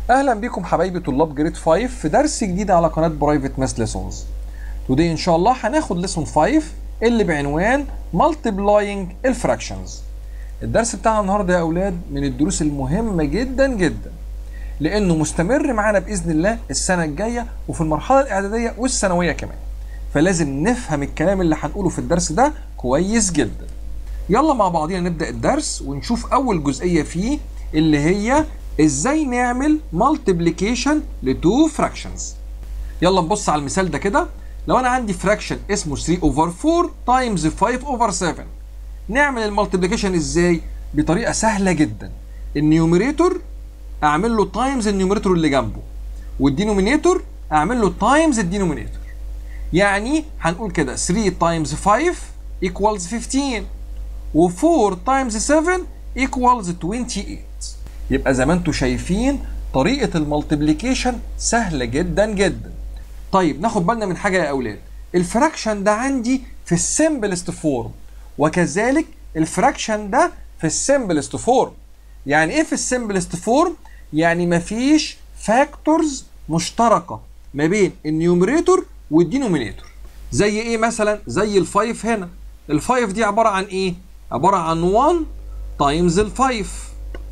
اهلا بكم حبايبي طلاب جريد 5 في درس جديد على قناه برايفت ماس ليسونز توداي ان شاء الله هناخد ليسون 5 اللي بعنوان مالتيبلاينج الفراكشنز الدرس بتاعنا النهارده يا اولاد من الدروس المهمه جدا جدا لانه مستمر معانا باذن الله السنه الجايه وفي المرحله الاعداديه والثانويه كمان فلازم نفهم الكلام اللي هنقوله في الدرس ده كويس جدا يلا مع بعضينا نبدا الدرس ونشوف اول جزئيه فيه اللي هي ازاي نعمل مالتيبليكيشن لتو فراكشنز يلا نبص على المثال ده كده لو انا عندي فراكشن اسمه 3 اوفر 4 تايمز 5 اوفر 7 نعمل المالتيبليكيشن ازاي بطريقه سهله جدا النيوميريتور اعمل له تايمز النيوميريتور اللي جنبه والدينومينيتور اعمل له تايمز الدينومينيتور يعني هنقول كده 3 تايمز 5 equals 15 و4 تايمز 7 equals 28 يبقى زي ما انتم شايفين طريقه المالتيبليكيشن سهله جدا جدا طيب ناخد بالنا من حاجه يا اولاد الفراكشن ده عندي في السمبلست فورم وكذلك الفراكشن ده في السمبلست فورم يعني ايه في السمبلست فورم يعني مفيش فاكتورز مشتركه ما بين النيوميريتور والدينومينيتور زي ايه مثلا زي الفايف هنا الفايف دي عباره عن ايه عباره عن 1 تايمز الفايف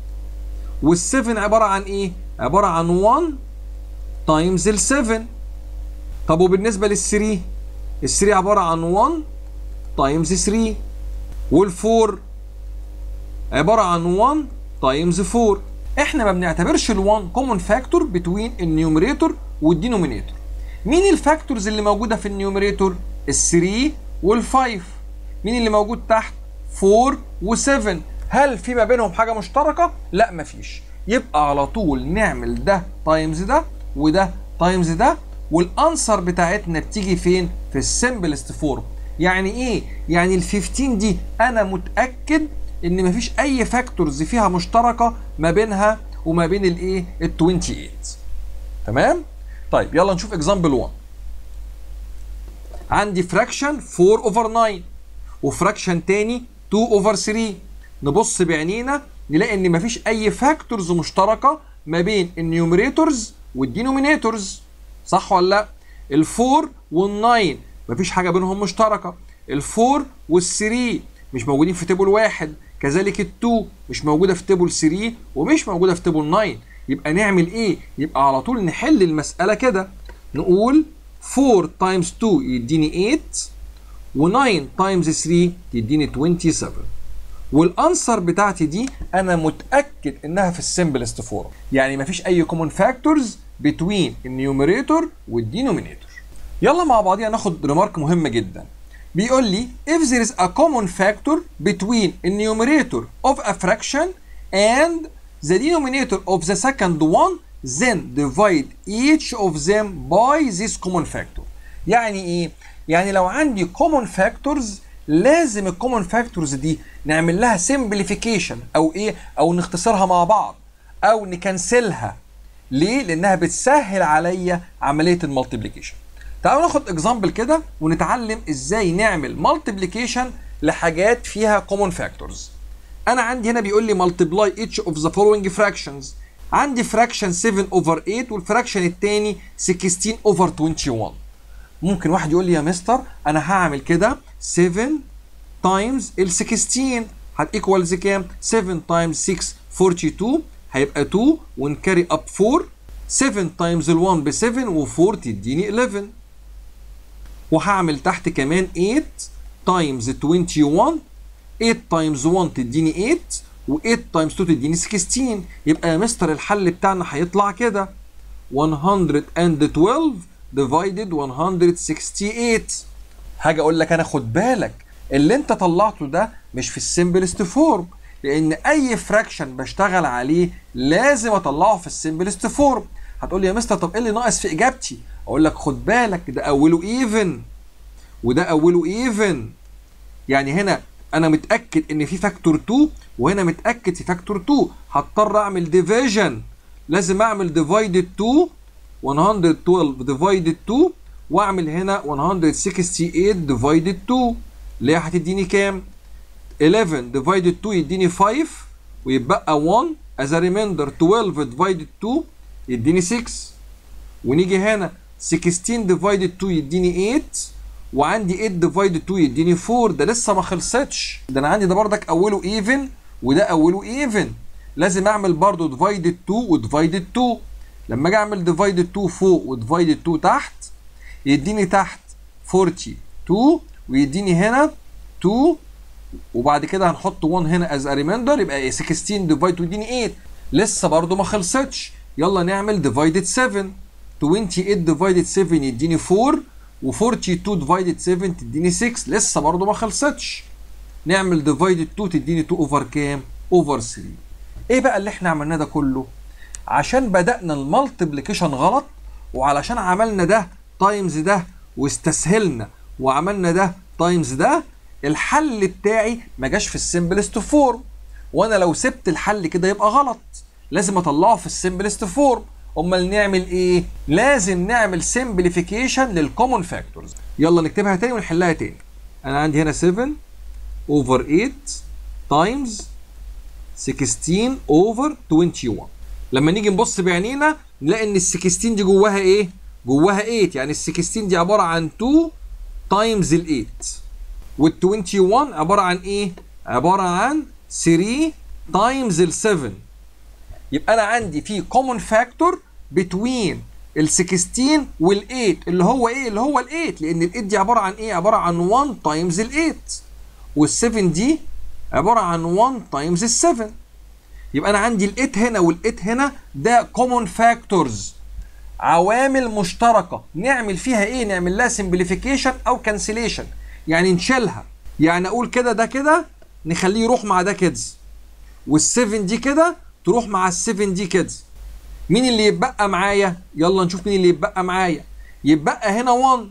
وال7 عباره عن ايه عباره عن 1 تايمز ال7 طب وبالنسبه لل3 ال3 عباره عن 1 تايمز 3 وال4 عباره عن 1 تايمز 4 احنا ما بنعتبرش ال1 كومون فاكتور بتوين النيوميريتور والدينومينيتور مين الفاكتورز اللي موجوده في النيوميريتور ال3 وال5 مين اللي موجود تحت 4 و7 هل في ما بينهم حاجه مشتركه لا مفيش يبقى على طول نعمل ده تايمز ده وده تايمز ده والانسر بتاعتنا بتيجي فين في السمبلست فورم يعني ايه يعني ال15 دي انا متاكد ان مفيش اي فاكتورز فيها مشتركه ما بينها وما بين الايه ال28 تمام طيب يلا نشوف اكزامبل 1 عندي فراكشن 4 اوفر 9 وفراكشن تاني 2 اوفر 3 نبص بعينينا نلاقي ان مفيش اي فاكتورز مشتركه ما بين النيوميريتورز والدينومينيتورز صح ولا لا ال4 وال9 مفيش حاجه بينهم مشتركه ال4 وال3 مش موجودين في تيبل واحد كذلك ال2 مش موجوده في تيبل 3 ومش موجوده في تيبل 9 يبقى نعمل ايه يبقى على طول نحل المساله كده نقول 4 تايمز 2 يديني 8 و9 تايمز 3 يديني 27 والانسر بتاعتي دي انا متاكد انها في السمبلست فورم يعني مفيش اي كومون فاكتورز بتوين النيوميريتور والدينومينيتور يلا مع بعضينا ناخد ريمارك مهمه جدا بيقول لي if there is a common factor between the numerator of a fraction and the denominator of the second one then divide each of them by this common factor يعني ايه يعني لو عندي common factors لازم الكومون فاكتورز دي نعمل لها سمبليفيكيشن او ايه او نختصرها مع بعض او نكنسلها ليه لانها بتسهل عليا عمليه المالتيبليكيشن تعالوا ناخد اكزامبل كده ونتعلم ازاي نعمل مالتيبليكيشن لحاجات فيها كومون فاكتورز انا عندي هنا بيقول لي مالتيبلاي each of the following fractions عندي فراكشن 7 اوفر 8 والفراكشن الثاني 16 اوفر 21 ممكن واحد يقول لي يا مستر انا هعمل كده 7 تايمز ال 16 هتيكوالز كام 7 تايمز 6 42 هيبقى 2 ونكاري اب 4 7 تايمز ال 1 ب 7 و4 تديني 11 وهعمل تحت كمان 8 تايمز 21 8 تايمز 1 تديني 8 و8 تايمز 2 تديني 16 يبقى يا مستر الحل بتاعنا هيطلع كده 112 divided 168 هاجي اقول لك انا خد بالك اللي انت طلعته ده مش في السمبلست فورم لان اي فراكشن بشتغل عليه لازم اطلعه في السمبلست فورم هتقول لي يا مستر طب ايه اللي ناقص في اجابتي اقول لك خد بالك ده اوله ايفن وده اوله ايفن يعني هنا انا متاكد ان في فاكتور 2 وهنا متاكد في فاكتور 2 هضطر اعمل ديفيجن لازم اعمل ديفايدد 2 112 ديفايدد 2 واعمل هنا 168 ديفايدد 2 اللي هي هتديني كام 11 ديفايدد 2 يديني 5 ويبقى 1 as a remainder 12 divided 2 يديني 6 ونيجي هنا 16 ديفايدد 2 يديني 8 وعندي 8 ديفايدد 2 يديني 4 ده لسه ما خلصتش ده انا عندي ده بردك اوله ايفن وده اوله ايفن لازم اعمل برضه ديفايدد 2 وديفايدد 2 لما اجي اعمل ديفايدد 2 فوق وديفايدد 2 تحت يديني تحت 42 ويديني هنا 2 وبعد كده هنحط 1 هنا از ريمايندر يبقى 16 ديفايد يديني 8 لسه برضه ما خلصتش يلا نعمل ديفايدد 7 28 ديفايدد 7 يديني 4 و42 ديفايدد 7 تديني 6 لسه برضه ما خلصتش نعمل ديفايدد 2 تديني 2 اوفر كام؟ اوفر 3 ايه بقى اللي احنا عملناه ده كله؟ عشان بدأنا المالتيبليكيشن غلط وعلشان عملنا ده تايمز ده واستسهلنا وعملنا ده تايمز ده الحل بتاعي ما جاش في السمبلست فورم وانا لو سبت الحل كده يبقى غلط لازم اطلعه في السمبلست فورم امال نعمل ايه لازم نعمل سمبليفيكيشن للكومون فاكتورز يلا نكتبها تاني ونحلها تاني انا عندي هنا 7 اوفر 8 تايمز 16 اوفر 21 لما نيجي نبص بعينينا نلاقي ان ال 16 دي جواها ايه جواها 8 يعني ال 16 دي عباره عن 2 تايمز ال 8 وال 21 عباره عن ايه عباره عن 3 تايمز ال 7 يبقى انا عندي في كومون فاكتور بتوين ال 16 وال 8 اللي هو ايه اللي هو ال 8 لان ال 8 دي عباره عن ايه عباره عن 1 تايمز ال 8 وال 7 دي عباره عن 1 تايمز ال 7 يبقى انا عندي ال 8 هنا وال 8 هنا ده كومون فاكتورز عوامل مشتركه نعمل فيها ايه نعمل لها سمبليفيكيشن او كانسليشن يعني نشيلها يعني اقول كده ده كده نخليه يروح مع ده كيدز وال7 دي كده تروح مع ال7 دي كيدز مين اللي يتبقى معايا يلا نشوف مين اللي يتبقى معايا يتبقى هنا 1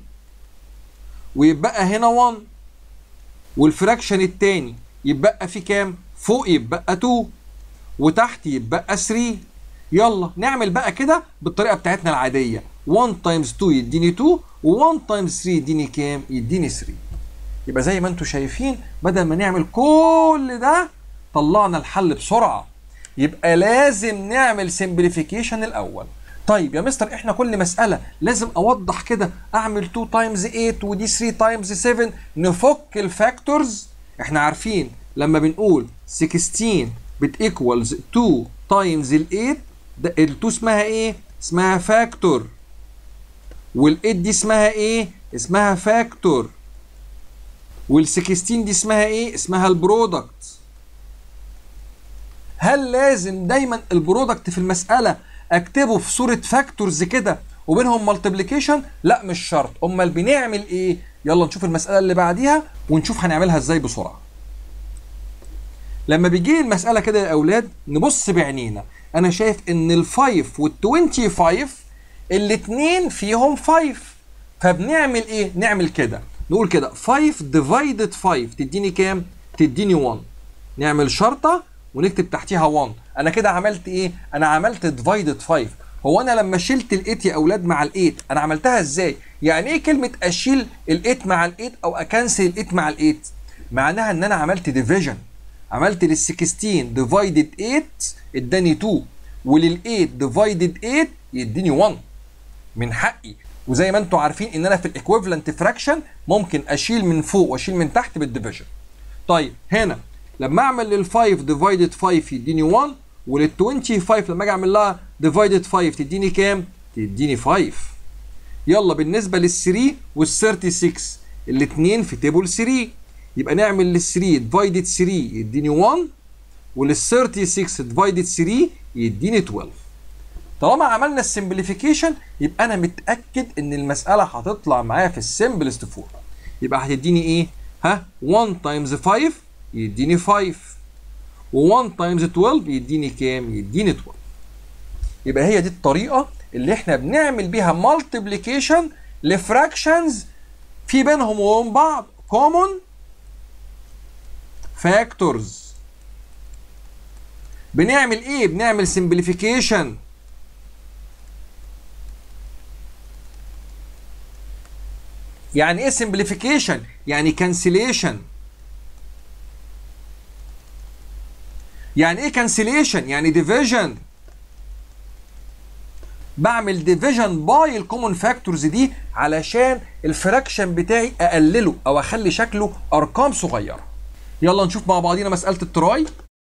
ويتبقى هنا 1 والفراكشن التاني يتبقى فيه كام فوق يتبقى 2 وتحت يتبقى 3 يلا نعمل بقى كده بالطريقه بتاعتنا العاديه 1 تايمز 2 يديني 2 و1 تايمز 3 يديني كام يديني 3 يبقى زي ما انتم شايفين بدل ما نعمل كل ده طلعنا الحل بسرعه يبقى لازم نعمل سمبليفيكيشن الاول طيب يا مستر احنا كل مساله لازم اوضح كده اعمل 2 تايمز 8 ودي 3 تايمز 7 نفك الفاكتورز احنا عارفين لما بنقول 16 بتيكوالز 2 تايمز ال 8 ده ال 2 اسمها ايه اسمها فاكتور وال 8 دي اسمها ايه اسمها فاكتور وال 16 دي اسمها ايه اسمها البرودكت هل لازم دايما البرودكت في المساله اكتبه في صوره فاكتورز كده وبينهم مالتيبليكيشن لا مش شرط امال بنعمل ايه يلا نشوف المساله اللي بعديها ونشوف هنعملها ازاي بسرعه لما بيجي المساله كده يا اولاد نبص بعينينا انا شايف ان ال5 وال25 الاثنين فيهم 5 فبنعمل ايه نعمل كده نقول كده 5 ديفايدد 5 تديني كام تديني 1 نعمل شرطه ونكتب تحتيها 1 انا كده عملت ايه انا عملت ديفايدد 5 هو انا لما شلت ال8 يا اولاد مع ال8 انا عملتها ازاي يعني ايه كلمه اشيل ال8 مع ال8 او اكنسل ال8 مع ال8 معناها ان انا عملت ديفيجن عملت لل 16 ديفايدد 8 اداني 2 ولل 8 ديفايدد 8 يديني 1 من حقي وزي ما انتم عارفين ان انا في الايكويفالنت فراكشن ممكن اشيل من فوق واشيل من تحت بالديفيجن طيب هنا لما اعمل لل 5 ديفايدد 5 يديني 1 ولل 25 لما اجي اعمل لها ديفايدد 5 تديني كام؟ تديني 5 يلا بالنسبه لل 3 وال 36 الاثنين في تيبل 3 يبقى نعمل لل 3 ديفايدد 3 يديني 1 ولل 36 ديفايدد 3 يديني 12 طالما عملنا السمبليفيكيشن يبقى انا متاكد ان المساله هتطلع معايا في السمبلست فورم يبقى هتديني ايه ها 1 تايمز 5 يديني 5 و1 تايمز 12 يديني كام يديني 12 يبقى هي دي الطريقه اللي احنا بنعمل بيها مالتيبليكيشن لفراكشنز في بينهم وبين بعض كومون فاكتورز بنعمل ايه بنعمل سمبليفيكيشن يعني ايه سمبليفيكيشن يعني كانسليشن يعني ايه كانسليشن يعني ديفيجن بعمل ديفيجن باي الكومن فاكتورز دي علشان الفراكشن بتاعي اقلله او اخلي شكله ارقام صغيره يلا نشوف مع بعضينا مساله التراي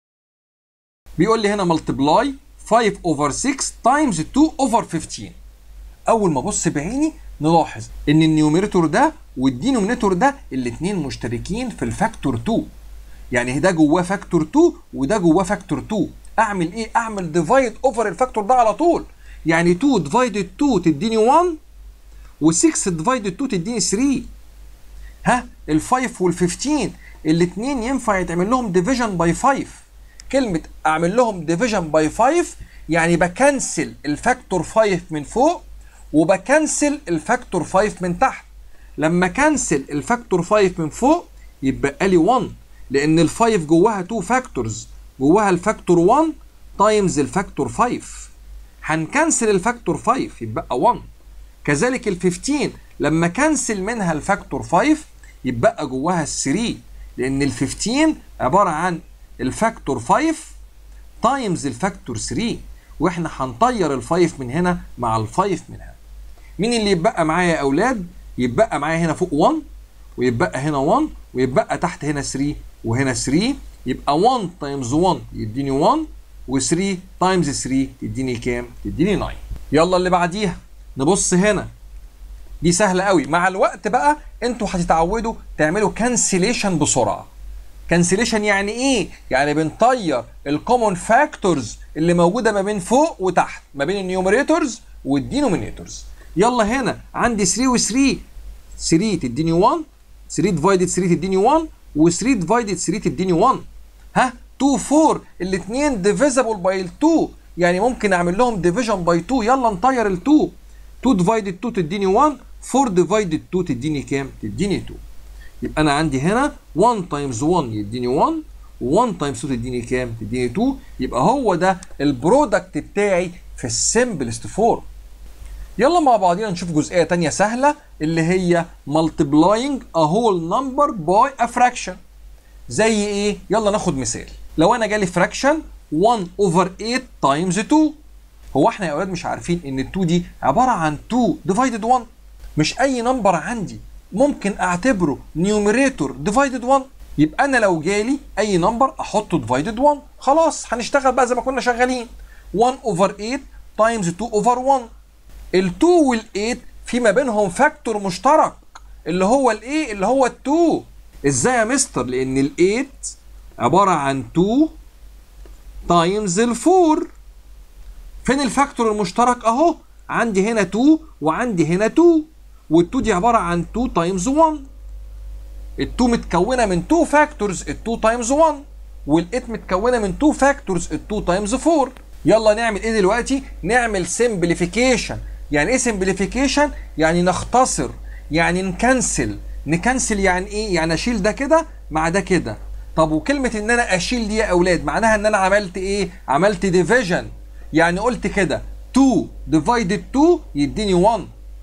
بيقول لي هنا ملتبلاي 5 اوفر 6 تايمز 2 اوفر 15 اول ما ابص بعيني نلاحظ ان النيوميريتور ده والدينومينيتور ده الاثنين مشتركين في الفاكتور 2 يعني ده جواه فاكتور 2 وده جواه فاكتور 2 اعمل ايه اعمل ديفايد اوفر الفاكتور ده على طول يعني 2 ديفايدد 2 تديني 1 و6 ديفايدد 2 تديني 3 ها ال5 وال15 الاثنين ينفع يتعمل لهم ديفيجن باي 5 كلمه اعمل لهم ديفيجن باي 5 يعني بكنسل الفاكتور 5 من فوق وبكنسل الفاكتور 5 من تحت لما كنسل الفاكتور 5 من فوق يبقى لي 1 لان ال5 جواها 2 فاكتورز جواها الفاكتور 1 تايمز الفاكتور 5 هنكنسل الفاكتور 5 يبقى 1 كذلك ال 15 لما كنسل منها الفاكتور 5 يبقى جواها ال 3 لان ال 15 عباره عن الفاكتور 5 تايمز الفاكتور 3 واحنا هنطير ال 5 من هنا مع ال 5 من هنا مين اللي يبقى معايا يا اولاد يبقى معايا هنا فوق 1 ويبقى هنا 1 ويبقى تحت هنا 3 وهنا 3 يبقى 1 تايمز 1 يديني 1 و3 تايمز 3 تديني كام؟ تديني 9 يلا اللي بعديها نبص هنا دي سهله قوي مع الوقت بقى انتوا هتتعودوا تعملوا كانسليشن بسرعه كانسليشن يعني ايه يعني بنطير الكومون فاكتورز اللي موجوده ما بين فوق وتحت ما بين النيوميريتورز والدينومينيتورز يلا هنا عندي 3 و3 3 تديني 1 3 ديفايدد 3 تديني 1 و3 ديفايدد 3 تديني 1 ها 2 4 الاثنين ديفيزبل باي ال 2 يعني ممكن اعمل لهم ديفيجن باي 2 يلا نطير ال 2 2 ديفايدد 2 تديني 1 4 ديفايدد 2 تديني كام؟ تديني 2 يبقى انا عندي هنا 1 تايمز 1 يديني 1 و1 تايمز 2 تديني كام؟ تديني 2 يبقى هو ده البرودكت بتاعي في السمبلست فورم يلا مع بعضينا نشوف جزئيه تانية سهله اللي هي multiplying a whole number by a fraction زي ايه يلا ناخد مثال لو انا جالي فراكشن 1 over 8 times 2 هو احنا يا اولاد مش عارفين ان ال 2 دي عباره عن 2 divided 1 مش اي نمبر عندي ممكن اعتبره نيوميريتور divided 1 يبقى انا لو جالي اي نمبر احطه divided 1 خلاص هنشتغل بقى زي ما كنا شغالين 1 over 8 times 2 over 1 ال 2 وال 8 في ما بينهم فاكتور مشترك اللي هو الايه اللي هو ال 2 ازاي يا مستر لان ال 8 عباره عن 2 تايمز ال 4 فين الفاكتور المشترك اهو عندي هنا 2 وعندي هنا 2 وال 2 دي عباره عن 2 تايمز 1 ال 2 متكونه من 2 فاكتورز ال 2 تايمز 1 وال 8 متكونه من 2 فاكتورز ال 2 تايمز 4 يلا نعمل ايه دلوقتي نعمل سمبليفيكيشن يعني ايه سمبليفيكيشن يعني نختصر يعني نكنسل نكنسل يعني ايه يعني اشيل ده كده مع ده كده طب وكلمه ان انا اشيل دي يا اولاد معناها ان انا عملت ايه عملت ديفيجن يعني قلت كده 2 ديفايدد 2 يديني 1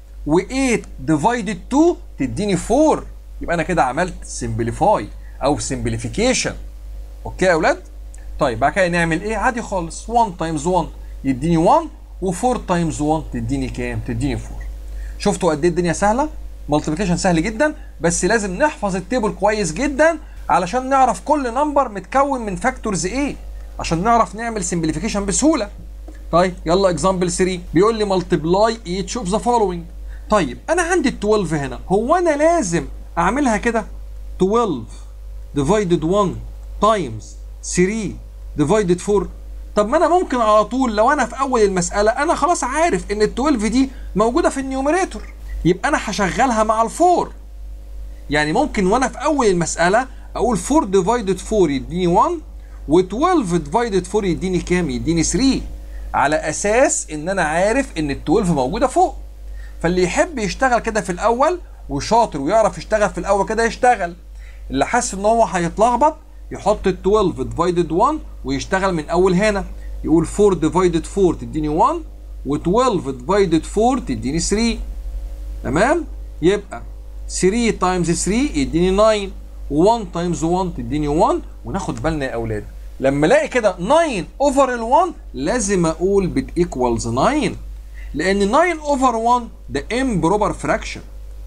و8 ديفايدد 2 تديني 4 يبقى انا كده عملت سمبليفاي او سمبليفيكيشن اوكي يا اولاد طيب بعد كده نعمل ايه عادي خالص 1 تايمز 1 يديني 1 و4 تايمز 1 تديني كام تديني 4 شفتوا قد ايه الدنيا سهله مالتيبيكيشن سهل جدا بس لازم نحفظ التيبل كويس جدا علشان نعرف كل نمبر متكون من فاكتورز ايه عشان نعرف نعمل سمبليفيكيشن بسهوله طيب يلا اكزامبل 3 بيقول لي مالتيبلاي ايتش اوف ذا فولوينج طيب انا عندي ال 12 هنا هو انا لازم اعملها كده 12 ديفايدد 1 تايمز 3 ديفايدد 4 طب ما انا ممكن على طول لو انا في اول المساله انا خلاص عارف ان ال 12 دي موجوده في النيوميريتور يبقى انا هشغلها مع الفور يعني ممكن وانا في اول المساله اقول 4 ديفايدد 4 يديني 1 و12 ديفايدد 4 يديني كام يديني 3 على اساس ان انا عارف ان ال 12 موجوده فوق فاللي يحب يشتغل كده في الاول وشاطر ويعرف يشتغل في الاول كده يشتغل اللي حاسس ان هو هيتلخبط يحط ال 12 ديفايدد 1 ويشتغل من اول هنا يقول 4 ديفايدد 4 تديني 1 و12 ديفايدد 4 تديني 3 تمام يبقى 3 تايمز 3 يديني 9 و1 تايمز 1 تديني 1 وناخد بالنا يا اولاد لما الاقي كده 9 اوفر ال 1 لازم اقول بتيكوالز 9 لان 9 اوفر 1 ده امبروبر فراكشن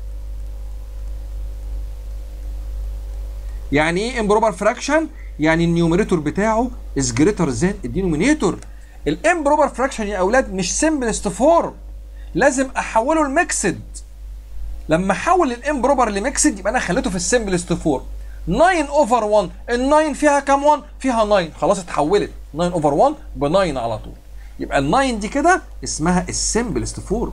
يعني ايه امبروبر فراكشن يعني النيوميريتور بتاعه از جريتر ذان الدينومينيتور الامبروبر فراكشن يا اولاد مش سمبلست فورم لازم احوله لميكسد لما احول الامبروبر لميكسد يبقى انا خليته في السمبلست فورم 9 اوفر 1 ال 9 فيها كام 1 فيها 9 خلاص اتحولت 9 اوفر 1 ب 9 على طول يبقى ال 9 دي كده اسمها السمبلست فورم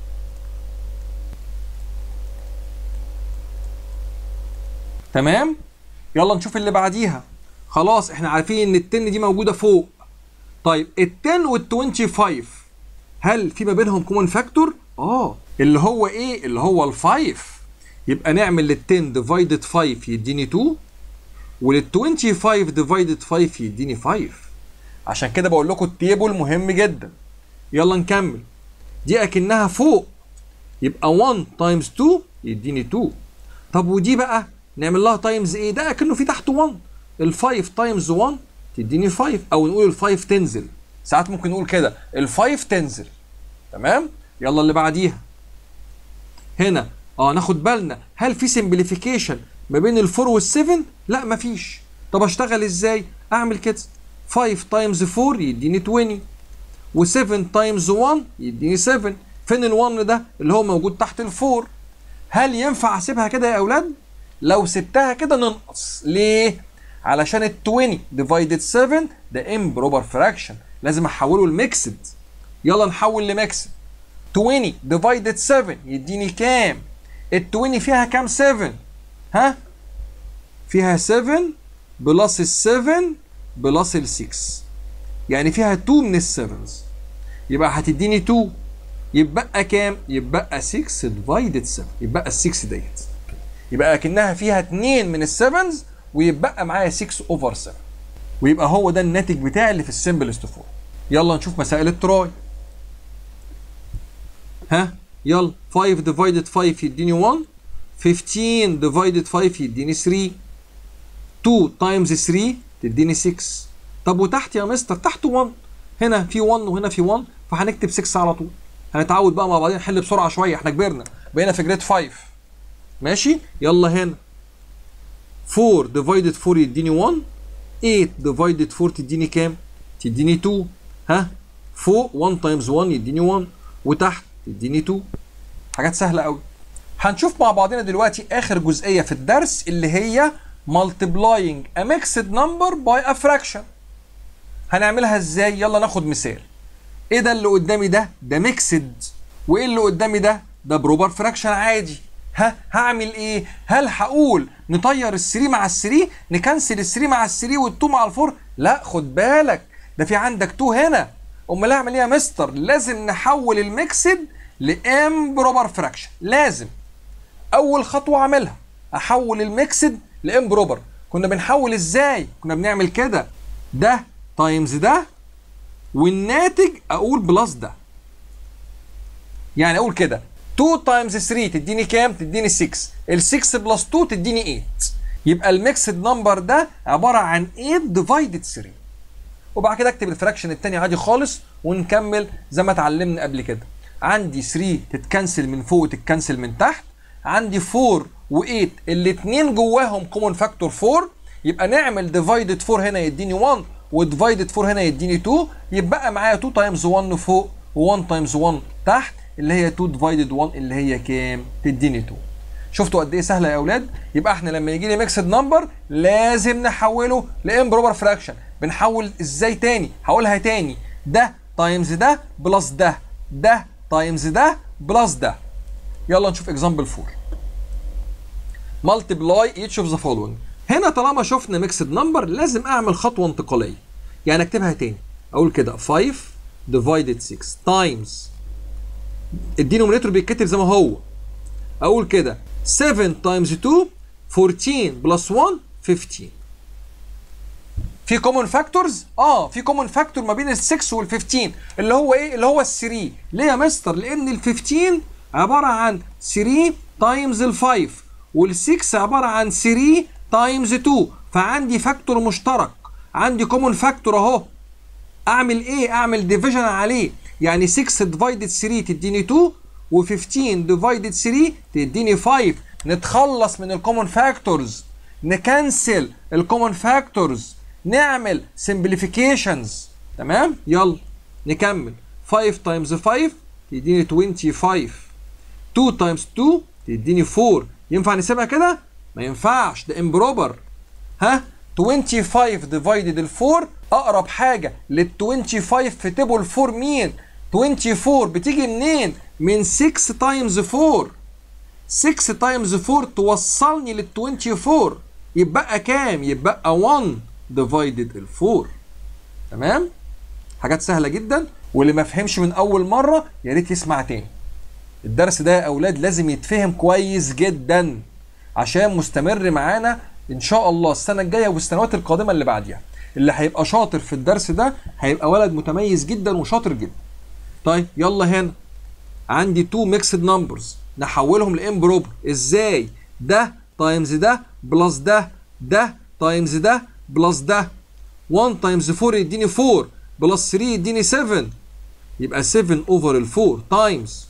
تمام يلا نشوف اللي بعديها خلاص احنا عارفين ان ال 10 دي موجوده فوق طيب ال 10 وال 25 هل في ما بينهم كومن فاكتور اه اللي هو ايه اللي هو ال 5 يبقى نعمل لل 10 ديفايدد 5 يديني 2 ولل 25 ديفايدد 5 يديني 5 عشان كده بقول لكم التيبل مهم جدا يلا نكمل دي اكنها فوق يبقى 1 تايمز 2 يديني 2 طب ودي بقى نعمل لها تايمز ايه ده اكنه في تحت 1 ال 5 تايمز 1 تديني 5 او نقول ال 5 تنزل ساعات ممكن نقول كده ال 5 تنزل تمام يلا اللي بعديها هنا اه ناخد بالنا هل في سمبليفيكيشن ما بين ال 4 وال 7 لا مفيش طب اشتغل ازاي اعمل كده 5 تايمز 4 يديني 20 و7 تايمز 1 يديني 7 فين ال 1 ده اللي هو موجود تحت ال 4 هل ينفع اسيبها كده يا اولاد لو سبتها كده ننقص ليه علشان ال 20 ديفايدد 7 ده امبروبر فراكشن لازم احوله لميكسد يلا نحول لميكسد 20 ديفايدد 7 يديني كام ال 20 فيها كام 7 ها فيها 7 بلس ال 7 بلس ال 6 يعني فيها 2 من ال 7 يبقى هتديني 2 يبقى كام يبقى 6 ديفايدد 7 يبقى ال 6 ديت يبقى اكنها فيها 2 من ال 7 ويبقى معايا 6 اوفر 7 ويبقى هو ده الناتج بتاعي اللي في السمبلست فورم يلا نشوف مسائل التراي ها يلا 5 ديفايدد 5 يديني 1 15 ديفايدد 5 يديني 3 2 تايمز 3 تديني 6 طب وتحت يا مستر تحت 1 هنا في 1 وهنا في 1 فهنكتب 6 على طول هنتعود بقى مع بعضين نحل بسرعه شويه احنا كبرنا بقينا في جريد 5 ماشي يلا هنا 4 ديفايدد 4 يديني 1 8 ديفايدد 4 تديني كام تديني 2 ها فوق 1 تايمز 1 يديني 1 وتحت تديني 2 حاجات سهله قوي هنشوف مع بعضنا دلوقتي اخر جزئيه في الدرس اللي هي multiplying a mixed number by a fraction هنعملها ازاي يلا ناخد مثال ايه ده اللي قدامي ده ده ميكسد وايه اللي قدامي ده ده بروبر فراكشن عادي ها هعمل ايه هل هقول نطير ال3 مع ال3 نكنسل ال3 مع ال3 وال2 مع ال4 لا خد بالك ده في عندك 2 هنا امال اعمل ايه يا مستر لازم نحول الميكسد لام بروبر فراكشن لازم اول خطوه اعملها احول الميكسد لام بروبر كنا بنحول ازاي كنا بنعمل كده ده تايمز ده والناتج اقول بلس ده يعني اقول كده 2 تايمز 3 تديني كام تديني 6 ال 6 بلس 2 تديني 8 يبقى الميكسد نمبر ده عباره عن 8 ديفايدد 3 وبعد كده اكتب الفراكشن الثاني عادي خالص ونكمل زي ما اتعلمنا قبل كده عندي 3 تتكنسل من فوق وتتكنسل من تحت عندي 4 و8 الاثنين جواهم كومن فاكتور 4 يبقى نعمل ديفايدد 4 هنا يديني 1 وديفايدد 4 هنا يديني 2 يبقى معايا 2 تايمز 1 فوق و1 تايمز 1 تحت اللي هي 2 ديفايدد 1 اللي هي كام؟ تديني 2 شفتوا قد ايه سهله يا اولاد؟ يبقى احنا لما يجي لي ميكسد نمبر لازم نحوله لامبروبر فراكشن بنحول ازاي تاني؟ هقولها تاني ده تايمز ده بلس ده ده تايمز ده بلس ده يلا نشوف اكزامبل 4 multiply each of the following هنا طالما شفنا ميكسد نمبر لازم اعمل خطوه انتقاليه يعني اكتبها تاني اقول كده 5 divided 6 times الدينومينيتور بيتكتب زي ما هو اقول كده 7 times 2 14 بلس 1 15 في كومن فاكتورز اه في كومن فاكتور ما بين ال 6 وال 15 اللي هو ايه اللي هو ال 3 ليه يا مستر لان ال 15 عباره عن 3 تايمز ال 5 وال 6 عباره عن 3 تايمز 2 فعندي فاكتور مشترك عندي كومن فاكتور اهو اعمل ايه اعمل ديفيجن عليه يعني 6 ديفايدد 3 تديني 2 و15 ديفايدد 3 تديني 5 نتخلص من الكومن فاكتورز نكنسل الكومن فاكتورز نعمل سمبليفيكيشنز تمام يلا نكمل 5 تايمز 5 تديني 25 2 تايمز 2 تديني 4 ينفع نسيبها كده ما ينفعش ده امبروبر ها 25 ديفايدد ال 4 اقرب حاجه لل 25 في تيبل 4 مين 24 بتيجي منين من 6 تايمز 4 6 تايمز 4 توصلني لل 24 يبقى كام يبقى 1 ديفايدد ال 4 تمام حاجات سهله جدا واللي ما فهمش من اول مره يا ريت يسمع تاني الدرس ده يا اولاد لازم يتفهم كويس جدا عشان مستمر معانا ان شاء الله السنه الجايه والسنوات القادمه اللي بعديها اللي هيبقى شاطر في الدرس ده هيبقى ولد متميز جدا وشاطر جدا طيب يلا هنا عندي تو ميكسد نمبرز نحولهم لامبروبر ازاي ده تايمز ده بلس ده ده تايمز ده بلس ده 1 تايمز 4 يديني 4 بلس 3 يديني 7 يبقى 7 اوفر ال 4 تايمز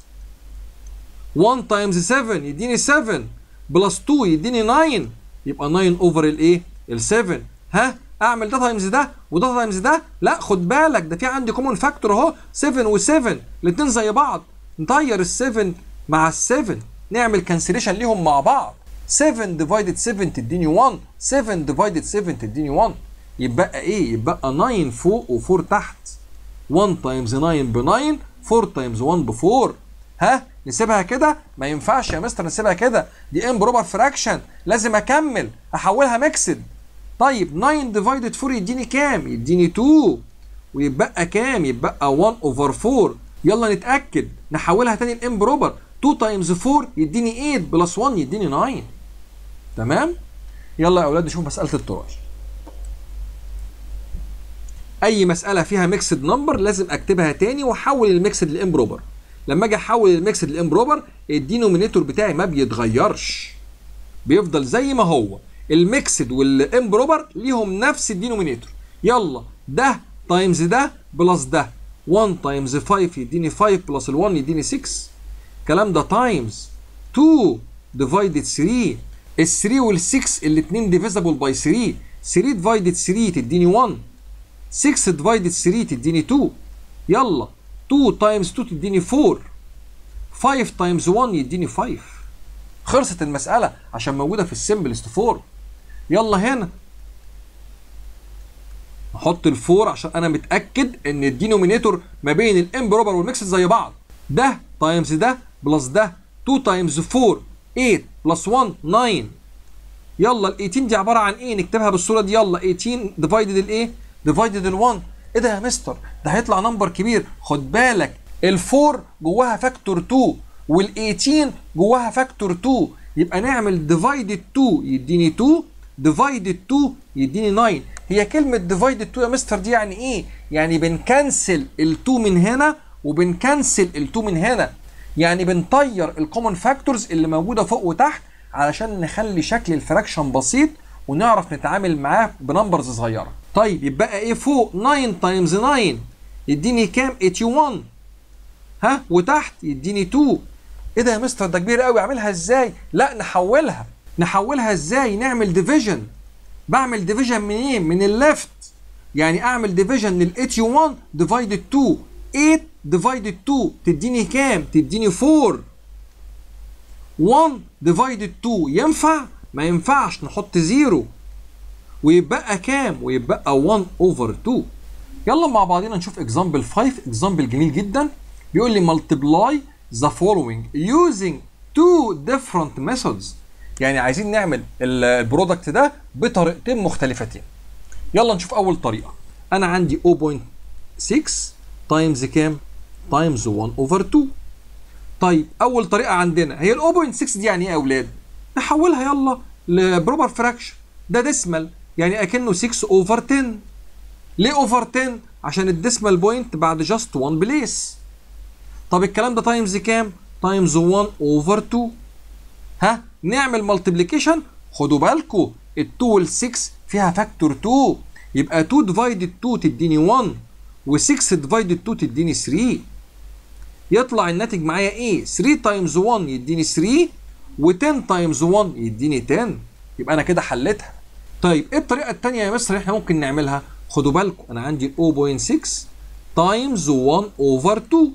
1 تايمز 7 يديني 7 بلس 2 يديني 9 يبقى 9 اوفر الايه؟ ال 7 ها اعمل ده تايمز ده وده تايمز ده لا خد بالك ده في عندي كومن فاكتور اهو 7 و7 الاثنين زي بعض نطير ال 7 مع ال 7 نعمل كانسليشن ليهم مع بعض 7 ديفايدد 7 تديني 1 7 ديفايدد 7 تديني 1 يبقى ايه؟ يبقى 9 فوق و4 تحت 1 تايمز 9 ب 9 4 تايمز 1 ب 4 ها نسيبها كده ما ينفعش يا مستر نسيبها كده دي امبروبر فراكشن لازم اكمل احولها ميكسد طيب 9 ديفايدد 4 يديني كام يديني 2 ويبقى كام يبقى 1 اوفر 4 يلا نتاكد نحولها تاني الامبروبر 2 تايمز 4 يديني 8 بلس 1 يديني 9 تمام يلا يا اولاد نشوف مساله التراي اي مساله فيها ميكسد نمبر لازم اكتبها تاني واحول الميكسد لامبروبر لما اجي احول الميكسد لامبروبر الدينومينيتور بتاعي ما بيتغيرش بيفضل زي ما هو الميكسد والامبروبر ليهم نفس الدينومينيتور يلا ده تايمز ده بلس ده 1 تايمز 5 يديني 5 بلس ال 1 يديني 6 الكلام ده تايمز 2 ديفايدد 3 ال 3 وال 6 الاثنين ديفيزبل باي 3 3 ديفايدد 3 تديني 1 6 ديفايدد 3 تديني 2 يلا 2 تايمز 2 تديني 4 5 تايمز 1 يديني 5 خلصت المسألة عشان موجودة في السمبلست فورم يلا هنا نحط الفور عشان انا متأكد ان الدينومينيتور ما بين الامبروبر والميكسد زي بعض ده تايمز ده بلس ده 2 تايمز 4 8 بلس 1 9 يلا ال 18 دي عبارة عن ايه نكتبها بالصورة دي يلا 18 ديفايدد الايه ديفايدد ال 1 ايه ده يا مستر ده هيطلع نمبر كبير خد بالك ال4 جواها فاكتور 2 وال18 جواها فاكتور 2 يبقى نعمل ديفايدد 2 يديني 2 ديفايدد 2 يديني 9 هي كلمة ديفايدد 2 يا مستر دي يعني ايه؟ يعني بنكنسل ال2 من هنا وبنكنسل ال2 من هنا يعني بنطير الكومن فاكتورز اللي موجودة فوق وتحت علشان نخلي شكل الفراكشن بسيط ونعرف نتعامل معاه بنمبرز صغيرة طيب يبقى ايه فوق 9 تايمز 9 يديني كام 81 ها وتحت يديني 2 ايه ده يا مستر ده كبير قوي اعملها ازاي لا نحولها نحولها ازاي نعمل ديفيجن بعمل ديفيجن منين إيه؟ من الليفت يعني اعمل ديفيجن لل 81 ديفايدد 2 8 ديفايدد 2 تديني كام تديني 4 1 ديفايدد 2 ينفع ما ينفعش نحط زيرو ويبقى كام ويبقى 1 اوفر 2 يلا مع بعضينا نشوف اكزامبل 5 اكزامبل جميل جدا بيقول لي multiply the following using two different methods يعني عايزين نعمل البرودكت ده بطريقتين مختلفتين يلا نشوف اول طريقه انا عندي 0.6 تايمز كام تايمز 1 اوفر 2 طيب اول طريقه عندنا هي ال 0.6 دي يعني ايه يا اولاد نحولها يلا لبروبر فراكشن ده ديسمال يعني اكنه 6 اوفر 10 ليه اوفر 10 عشان الديسمال بوينت بعد جاست 1 بليس طب الكلام ده تايمز كام تايمز 1 اوفر 2 ها نعمل ملتبليكيشن خدوا بالكم ال 2 وال 6 فيها فاكتور 2 يبقى 2 ديفايدد 2 تديني 1 و6 ديفايدد 2 تديني 3 يطلع الناتج معايا ايه 3 تايمز 1 يديني 3 و10 تايمز 1 يديني 10 يبقى انا كده حليتها طيب ايه الطريقه الثانيه يا مستر احنا ممكن نعملها خدوا بالكم انا عندي 0.6 تايمز 1 اوفر 2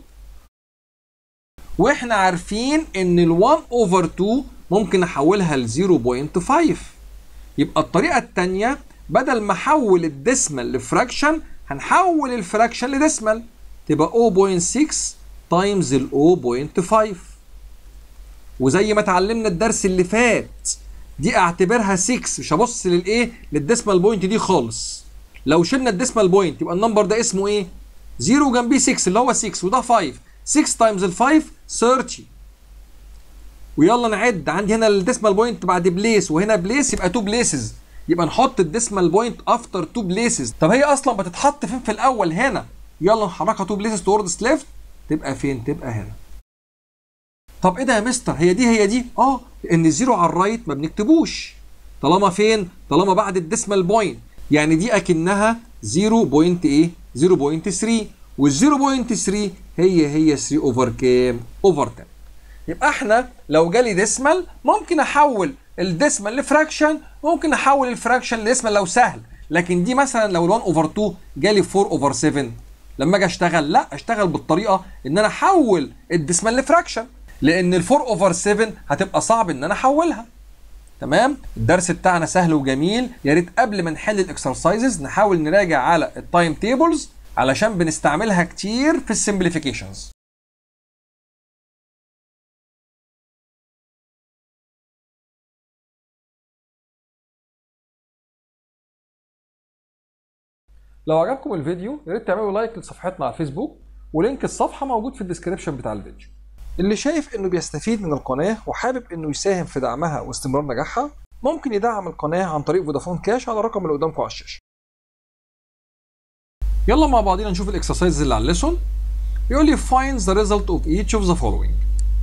واحنا عارفين ان ال 1 اوفر 2 ممكن احولها ل 0.5 يبقى الطريقه الثانيه بدل ما احول الديسمال لفراكشن هنحول الفراكشن لديسمال تبقى 0.6 تايمز ال 0.5 وزي ما اتعلمنا الدرس اللي فات دي اعتبرها 6 مش هبص للايه للديسمال بوينت دي خالص لو شلنا الديسمال بوينت يبقى النمبر ده اسمه ايه 0 جنبيه 6 اللي هو 6 وده 5 6 تايمز ال 5 30 ويلا نعد عندي هنا الديسمال بوينت بعد بليس وهنا بليس يبقى 2 بليسز يبقى نحط الديسمال بوينت افتر 2 بليسز طب هي اصلا بتتحط فين في الاول هنا يلا نحركها 2 بليسز توردز ليفت تبقى فين تبقى هنا طب ايه ده يا مستر هي دي هي دي اه لان الزيرو على الرايت ما بنكتبوش طالما فين طالما بعد الديسمال بوينت يعني دي اكنها 0. ايه 0.3 وال 0.3 هي هي 3 اوفر كام اوفر 10 يبقى احنا لو جالي ديسمال ممكن احول الديسمال لفراكشن ممكن احول الفراكشن لديسمال لو سهل لكن دي مثلا لو ال 1 اوفر 2 جالي 4 اوفر 7 لما اجي اشتغل لا اشتغل بالطريقه ان انا احول الديسمال لفراكشن لان ال 4 اوفر 7 هتبقى صعب ان انا احولها تمام الدرس بتاعنا سهل وجميل يا ريت قبل ما نحل الاكسرسايزز نحاول نراجع على التايم تيبلز علشان بنستعملها كتير في السمبليفيكيشنز لو عجبكم الفيديو يا ريت تعملوا لايك لصفحتنا على الفيسبوك ولينك الصفحه موجود في الديسكربشن بتاع الفيديو اللي شايف انه بيستفيد من القناه وحابب انه يساهم في دعمها واستمرار نجاحها ممكن يدعم القناه عن طريق فودافون كاش على الرقم اللي قدامكم على الشاشه يلا مع بعضينا نشوف الاكسرسايز اللي على الليسون يقول لي find the result of each of the following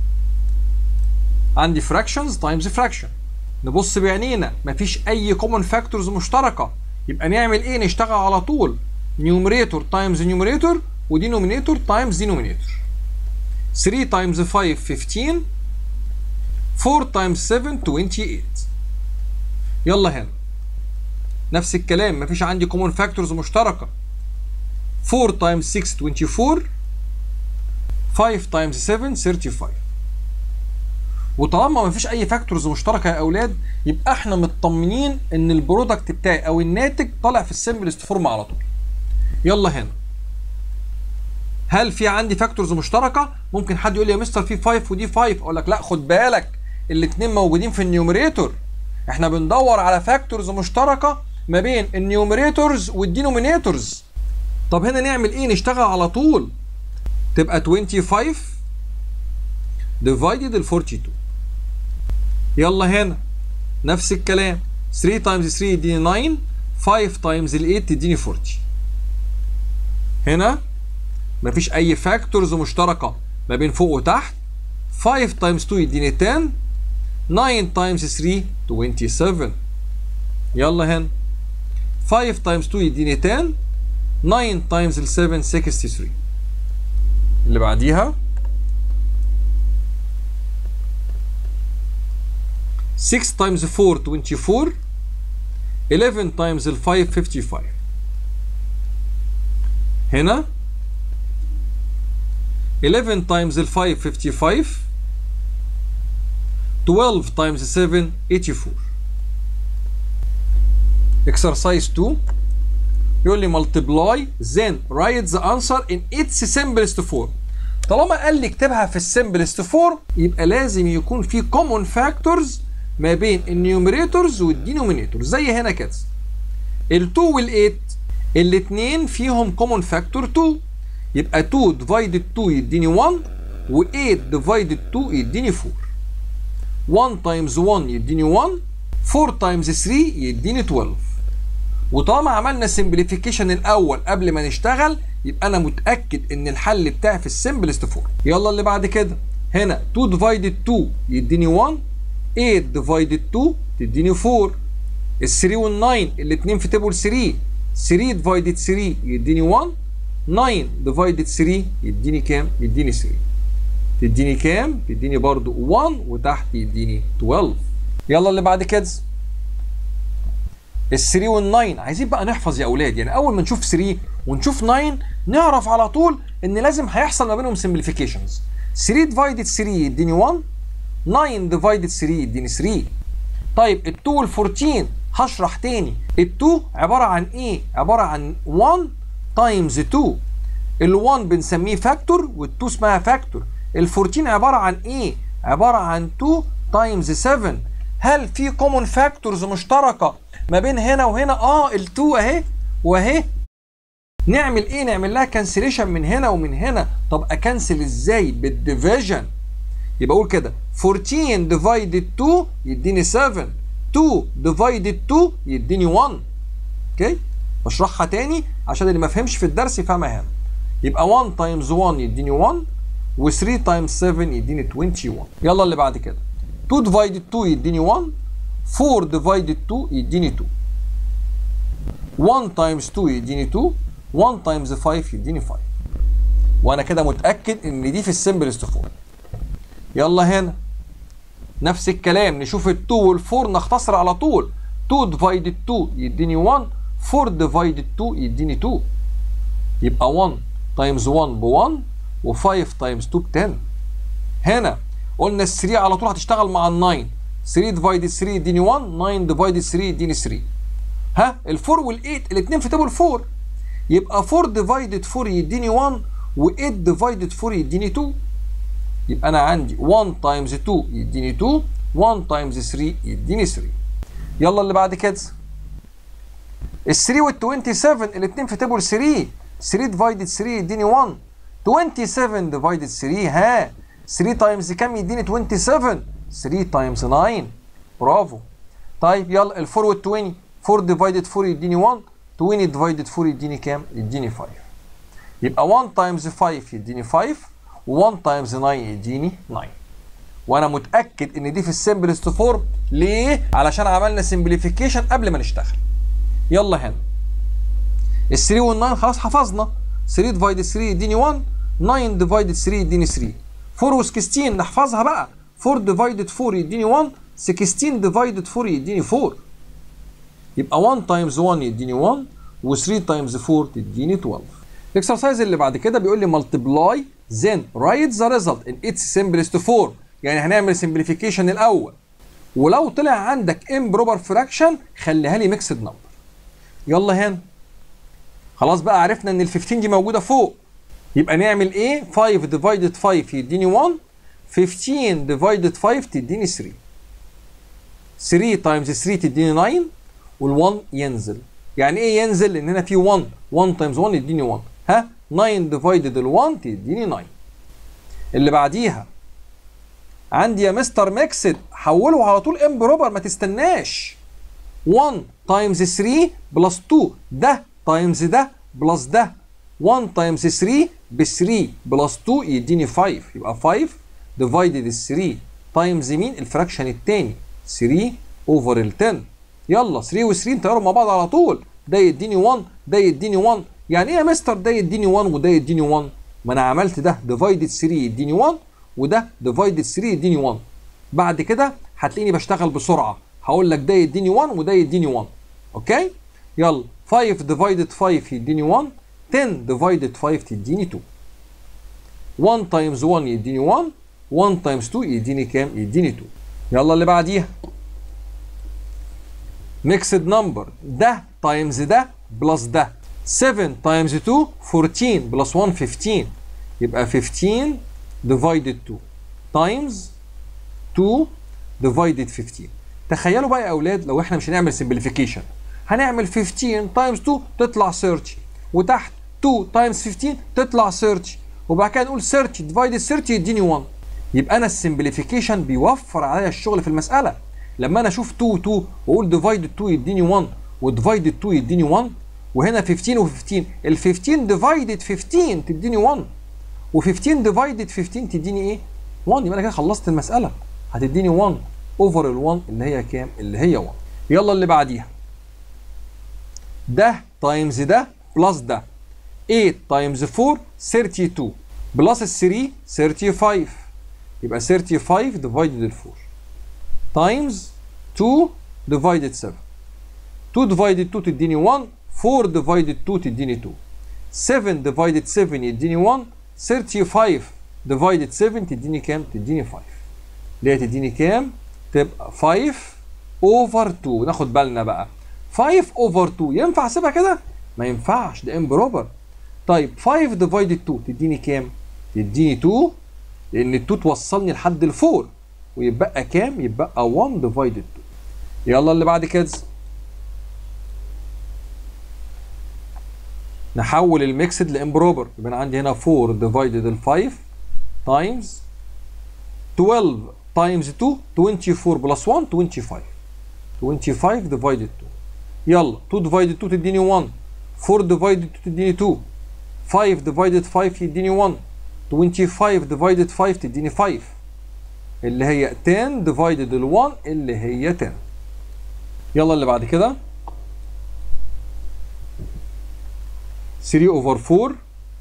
عندي fractions times fraction نبص بعينينا مفيش اي common factors مشتركه يبقى نعمل ايه نشتغل على طول numerator times numerator ودينومينيتور times denominator 3 times 5 15 4 times 7 28 يلا هنا نفس الكلام مفيش عندي common factors مشتركه 4 times 6 24 5 times 7 35 وطالما مفيش اي فاكتورز مشتركه يا اولاد يبقى احنا مطمنين ان البرودكت بتاعي او الناتج طالع في السمبلست فورم على طول يلا هنا هل في عندي فاكتورز مشتركه ممكن حد يقول لي يا مستر في 5 ودي 5 اقول لك لا خد بالك الاثنين موجودين في النيوميريتور احنا بندور على فاكتورز مشتركه ما بين النيوميريتورز والدينومينيتورز طب هنا نعمل ايه نشتغل على طول تبقى 25 divided ال 42 يلا هنا نفس الكلام 3 times 3 يديني 9 5 times ال 8 تديني 40 هنا مفيش اي فاكتورز مشتركه ما بين فوق وتحت 5 times 2 يديني 10 9 times 3 27 يلا هنا 5 times 2 يديني 10 9 times ال 7 63 اللي بعديها 6 times 4 24 11 times ال 5 55 هنا 11 times ال 5 55 12 times 7 84 exercise 2 يقول لي multiply then write the answer in its simplest form طالما قال لي اكتبها في السمبلست فورم يبقى لازم يكون في common factors ما بين النيوميريتورز والدينومينيتورز زي هنا كده ال2 وال8 الاثنين فيهم common factor 2 يبقى 2 divided 2 يديني 1 و8 divided 2 يديني 4 1 times 1 يديني 1 4 times 3 يديني 12 وطالما عملنا سمبليفيكيشن الاول قبل ما نشتغل يبقى انا متاكد ان الحل بتاعي في السمبلست فورم يلا اللي بعد كده هنا 2 divided 2 يديني 1 8 divided 2 تديني 4 ال 3 وال 9 الاثنين في تيبل 3 3 divided 3 يديني 1 9 divided 3 يديني كام؟ يديني 3 تديني كام تديني برضو 1 وتحت يديني 12 يلا اللي بعد كده ال 3 وال 9 عايزين بقى نحفظ يا اولاد يعني اول ما نشوف 3 ونشوف 9 نعرف على طول ان لازم هيحصل ما بينهم سمبليفيكيشنز 3 ديفايدد 3 يديني 1 9 ديفايدد 3 يديني 3 طيب ال 2 وال 14 هشرح تاني ال 2 عباره عن ايه عباره عن 1 تايمز 2 ال 1 بنسميه فاكتور وال 2 اسمها فاكتور ال 14 عباره عن ايه عباره عن 2 تايمز 7 هل في كومون فاكتورز مشتركه ما بين هنا وهنا اه ال 2 اهي واهي نعمل ايه نعمل لها كانسليشن من هنا ومن هنا طب اكنسل ازاي بالديفيجن يبقى اقول كده 14 ديفايدد 2 يديني 7 2 ديفايدد 2 يديني 1 اوكي بشرحها تاني عشان اللي ما فهمش في الدرس يفهمها هنا يبقى 1 تايمز 1 يديني 1 و3 تايمز 7 يديني 21 يلا اللي بعد كده 2 ديفايدد 2 يديني 1 4 ديفايدد 2 يديني 2 1 تايمز 2 يديني 2 1 تايمز 5 يديني 5 وانا كده متاكد ان دي في السمبلست فورم يلا هنا نفس الكلام نشوف ال 2 وال 4 نختصر على طول 2 ديفايدد 2 يديني 1 4 ديفايدد 2 يديني 2 يبقى 1 تايمز 1 ب 1 و5 تايمز 2 ب 10 هنا قلنا ال 3 على طول هتشتغل مع ال 9 3 ديفايدد 3 يديني 1 9 ديفايدد 3 يديني 3 ها ال 4 وال 8 الاثنين في تيبل 4 يبقى 4 ديفايدد 4 يديني 1 و8 ديفايدد 4 يديني 2 يبقى انا عندي 1 تايمز 2 يديني 2 1 تايمز 3 يديني 3 يلا اللي بعد كده ال 3 وال 27 الاثنين في تيبل 3 3 ديفايدد 3 يديني 1 27 ديفايدد 3 ها 3 تايمز كام يديني 27 3 تايمز 9 برافو طيب يلا ال 4 وال 20 4 ديفايدد 4 يديني 1 20 ديفايدد 4 يديني كام يديني 5 يبقى 1 تايمز 5 يديني 5 و1 تايمز 9 يديني 9 وانا متاكد ان دي في السمبلست فورم ليه علشان عملنا سمبليفيكيشن قبل ما نشتغل يلا هنا ال 3 وال 9 خلاص حفظنا 3 ديفايدد 3 يديني 1 9 ديفايدد 3 يديني 3 4 و 16 نحفظها بقى 4 ديفايدد 4 يديني 1 16 ديفايدد 4 يديني 4 يبقى 1 تايمز 1 يديني 1 و3 تايمز 4 تديني 12 الاكسرسايز اللي بعد كده بيقول لي ملتبلاي then write the result in its simplest form يعني هنعمل simplification الاول ولو طلع عندك improper fraction خليها لي mixed number يلا هنا خلاص بقى عرفنا ان ال 15 دي موجوده فوق يبقى نعمل ايه 5 divided 5 يديني 1 15 divided 5 تديني 3 3 times 3 تديني 9 وال1 ينزل يعني ايه ينزل لان هنا في 1 1 times 1 يديني 1 ها 9 divided ال1 تديني 9 اللي بعديها عندي يا مستر ميكسد حوله على طول امبروبر ما تستناش 1 تايمز 3 بلس 2 ده تايمز ده بلس ده 1 تايمز 3 ب 3 بلس 2 يديني 5 يبقى 5 ديفايدد ال 3 تايمز مين الفراكشن الثاني 3 اوفر ال 10 يلا 3 و 3 نطيرهم مع بعض على طول ده يديني 1 ده يديني 1 يعني ايه يا مستر ده يديني 1 وده يديني 1 ما انا عملت ده ديفايدد 3 يديني 1 وده ديفايدد 3 يديني 1 بعد كده هتلاقيني بشتغل بسرعه هقول لك ده يديني 1 وده يديني 1 اوكي يلا 5 ديفايدد 5 يديني 1 10 ديفايدد 5 تديني 2 1 تايمز 1 يديني 1 1 تايمز 2 يديني كام يديني 2 يلا اللي بعديها ميكسد نمبر ده تايمز ده بلس ده 7 تايمز 2 14 بلس 1 15 يبقى 15 divided 2 تايمز 2 divided 15 تخيلوا بقى يا اولاد لو احنا مش هنعمل simplification هنعمل 15 تايمز 2 تطلع 30 وتحت 2 تايمز 15 تطلع 30 وبعد كده نقول 30 divided 30 يديني 1 يبقى انا السمبليفيكيشن بيوفر عليا الشغل في المساله لما انا اشوف 2 2 واقول ديفايدد 2 يديني 1 وديفايدد 2 يديني 1 وهنا 15 و15 ال 15 ديفايدد 15 تديني 1 و15 ديفايدد 15 تديني ايه 1 يبقى انا كده خلصت المساله هتديني 1 اوفر ال 1 اللي هي كام اللي هي 1 يلا اللي بعديها ده تايمز ده بلس ده 8 تايمز 4 32 بلس ال 3 35 يبقى 35 divided ال 4 times 2 divided 7 2 divided 2 تديني 1 4 divided 2 تديني 2 7 divided 7 يديني 1 35 divided 7 تديني كام؟ تديني 5 اللي هي تديني كام؟ تبقى 5 over 2 ناخد بالنا بقى 5 over 2 ينفع اسيبها كده؟ ما ينفعش ده امبروبر طيب 5 divided 2 تديني كام؟ تديني 2 لان ال 2 توصلني لحد ال 4 ويبقى كام؟ يبقى 1 divided 2 يلا اللي بعد كده نحول الميكسد لامبروبر يبقى انا عندي هنا 4 ديفايدد ال 5 تايمز 12 تايمز 2 24 بلس 1 25 25 ديفايدد 2 يلا 2 ديفايدد 2 تديني 1 4 ديفايدد 2 تديني 2 5 ديفايدد 5 يديني 1 25 ديفايدد 5 تديني 5 اللي هي 10 ديفايدد ال 1 اللي هي 10 يلا اللي بعد كده 3 over 4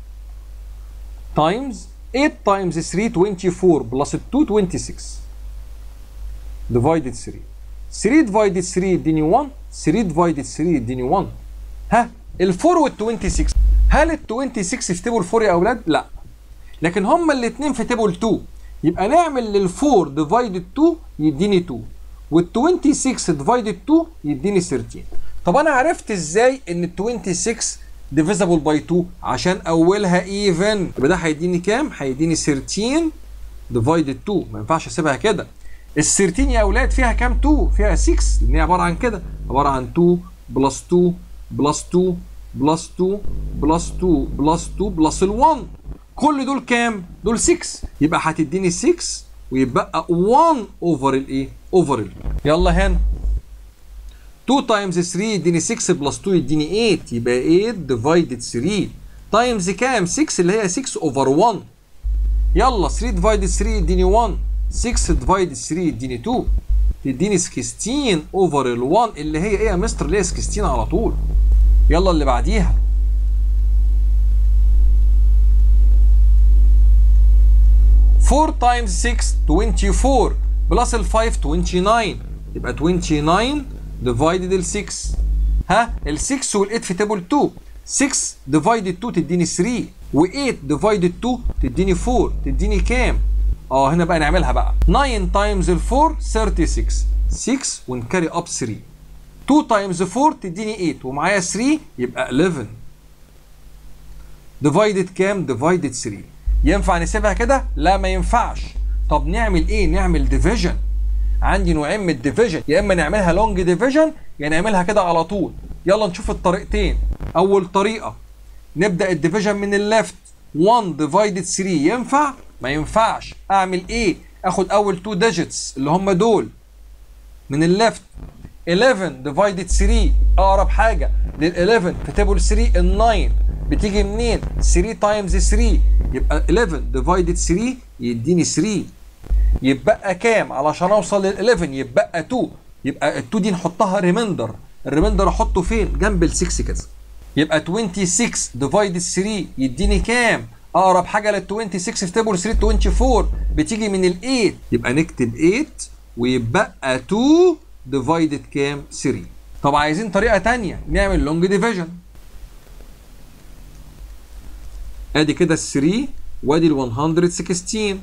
times 8 times 3 24 plus 2 26 divided 3 3 divided 3 يديني 1 3 divided 3 يديني 1 ها ال 4 وال 26 هل ال 26 في تيبل 4 يا اولاد؟ لا لكن هما الاثنين في تيبل 2 يبقى نعمل لل 4 divided 2 يديني 2 وال 26 divided 2 يديني 13 طب انا عرفت ازاي ان ال 26 divisible by 2 عشان اولها even يبقى ده هيديني كام؟ هيديني 13 divided 2 ما ينفعش اسيبها كده ال 13 يا اولاد فيها كام 2 فيها 6 لان هي عباره عن كده عباره عن 2 بلس 2 بلس 2 بلس 2 بلس 2 بلس 2 بلس ال 1 كل دول كام دول 6 يبقى هتديني 6 ويبقى 1 اوفر الايه اوفر ال يلا هنا 2 تايمز 3 يديني 6 بلس 2 يديني 8 يبقى 8 ديفايدد 3 تايمز كام 6 اللي هي 6 اوفر 1 يلا 3 ديفايدد 3 يديني 1 6 ديفايدد 3 يديني 2 تديني 16 اوفر ال 1 اللي هي ايه يا مستر اللي هي 16 على طول يلا اللي بعديها Four times 6 24 بلس ال 5 29 يبقى 29 ديفايدد ال 6 ها ال 6 وال 8 في تيبل 2 6 ديفايدد 2 تديني 3 و8 ديفايدد 2 تديني 4 تديني كام؟ اه هنا بقى نعملها بقى 9 تايمز ال 4 36 6 ونكاري اب 3 2 تايمز 4 تديني 8 ومعايا 3 يبقى 11 ديفايدد كام؟ ديفايدد 3 ينفع نسيبها كده؟ لا ما ينفعش طب نعمل ايه؟ نعمل ديفيجن عندي نوعين من الديفيجن يا اما نعملها لونج ديفيجن يا نعملها كده على طول يلا نشوف الطريقتين اول طريقه نبدا الديفيجن من الليفت 1 ديفايدد 3 ينفع ما ينفعش اعمل ايه اخد اول 2 ديجيتس اللي هم دول من الليفت 11 ديفايدد 3 اقرب حاجه لل 11 في تيبل 3 ال 9 بتيجي منين 3 تايمز 3 يبقى 11 ديفايدد 3 يديني 3 يبقى كام علشان اوصل لل 11 يبقى 2 يبقى ال 2 دي نحطها ريميندر الريميندر احطه فين جنب ال 6 كده يبقى 26 ديفايدد 3 يديني كام اقرب حاجه لل 26 في تيبل 3 24 بتيجي من ال 8 يبقى نكتب 8 ويبقى 2 ديفايدد كام 3 طب عايزين طريقه ثانيه نعمل لونج ديفيجن ادي كده ال 3 وادي ال 116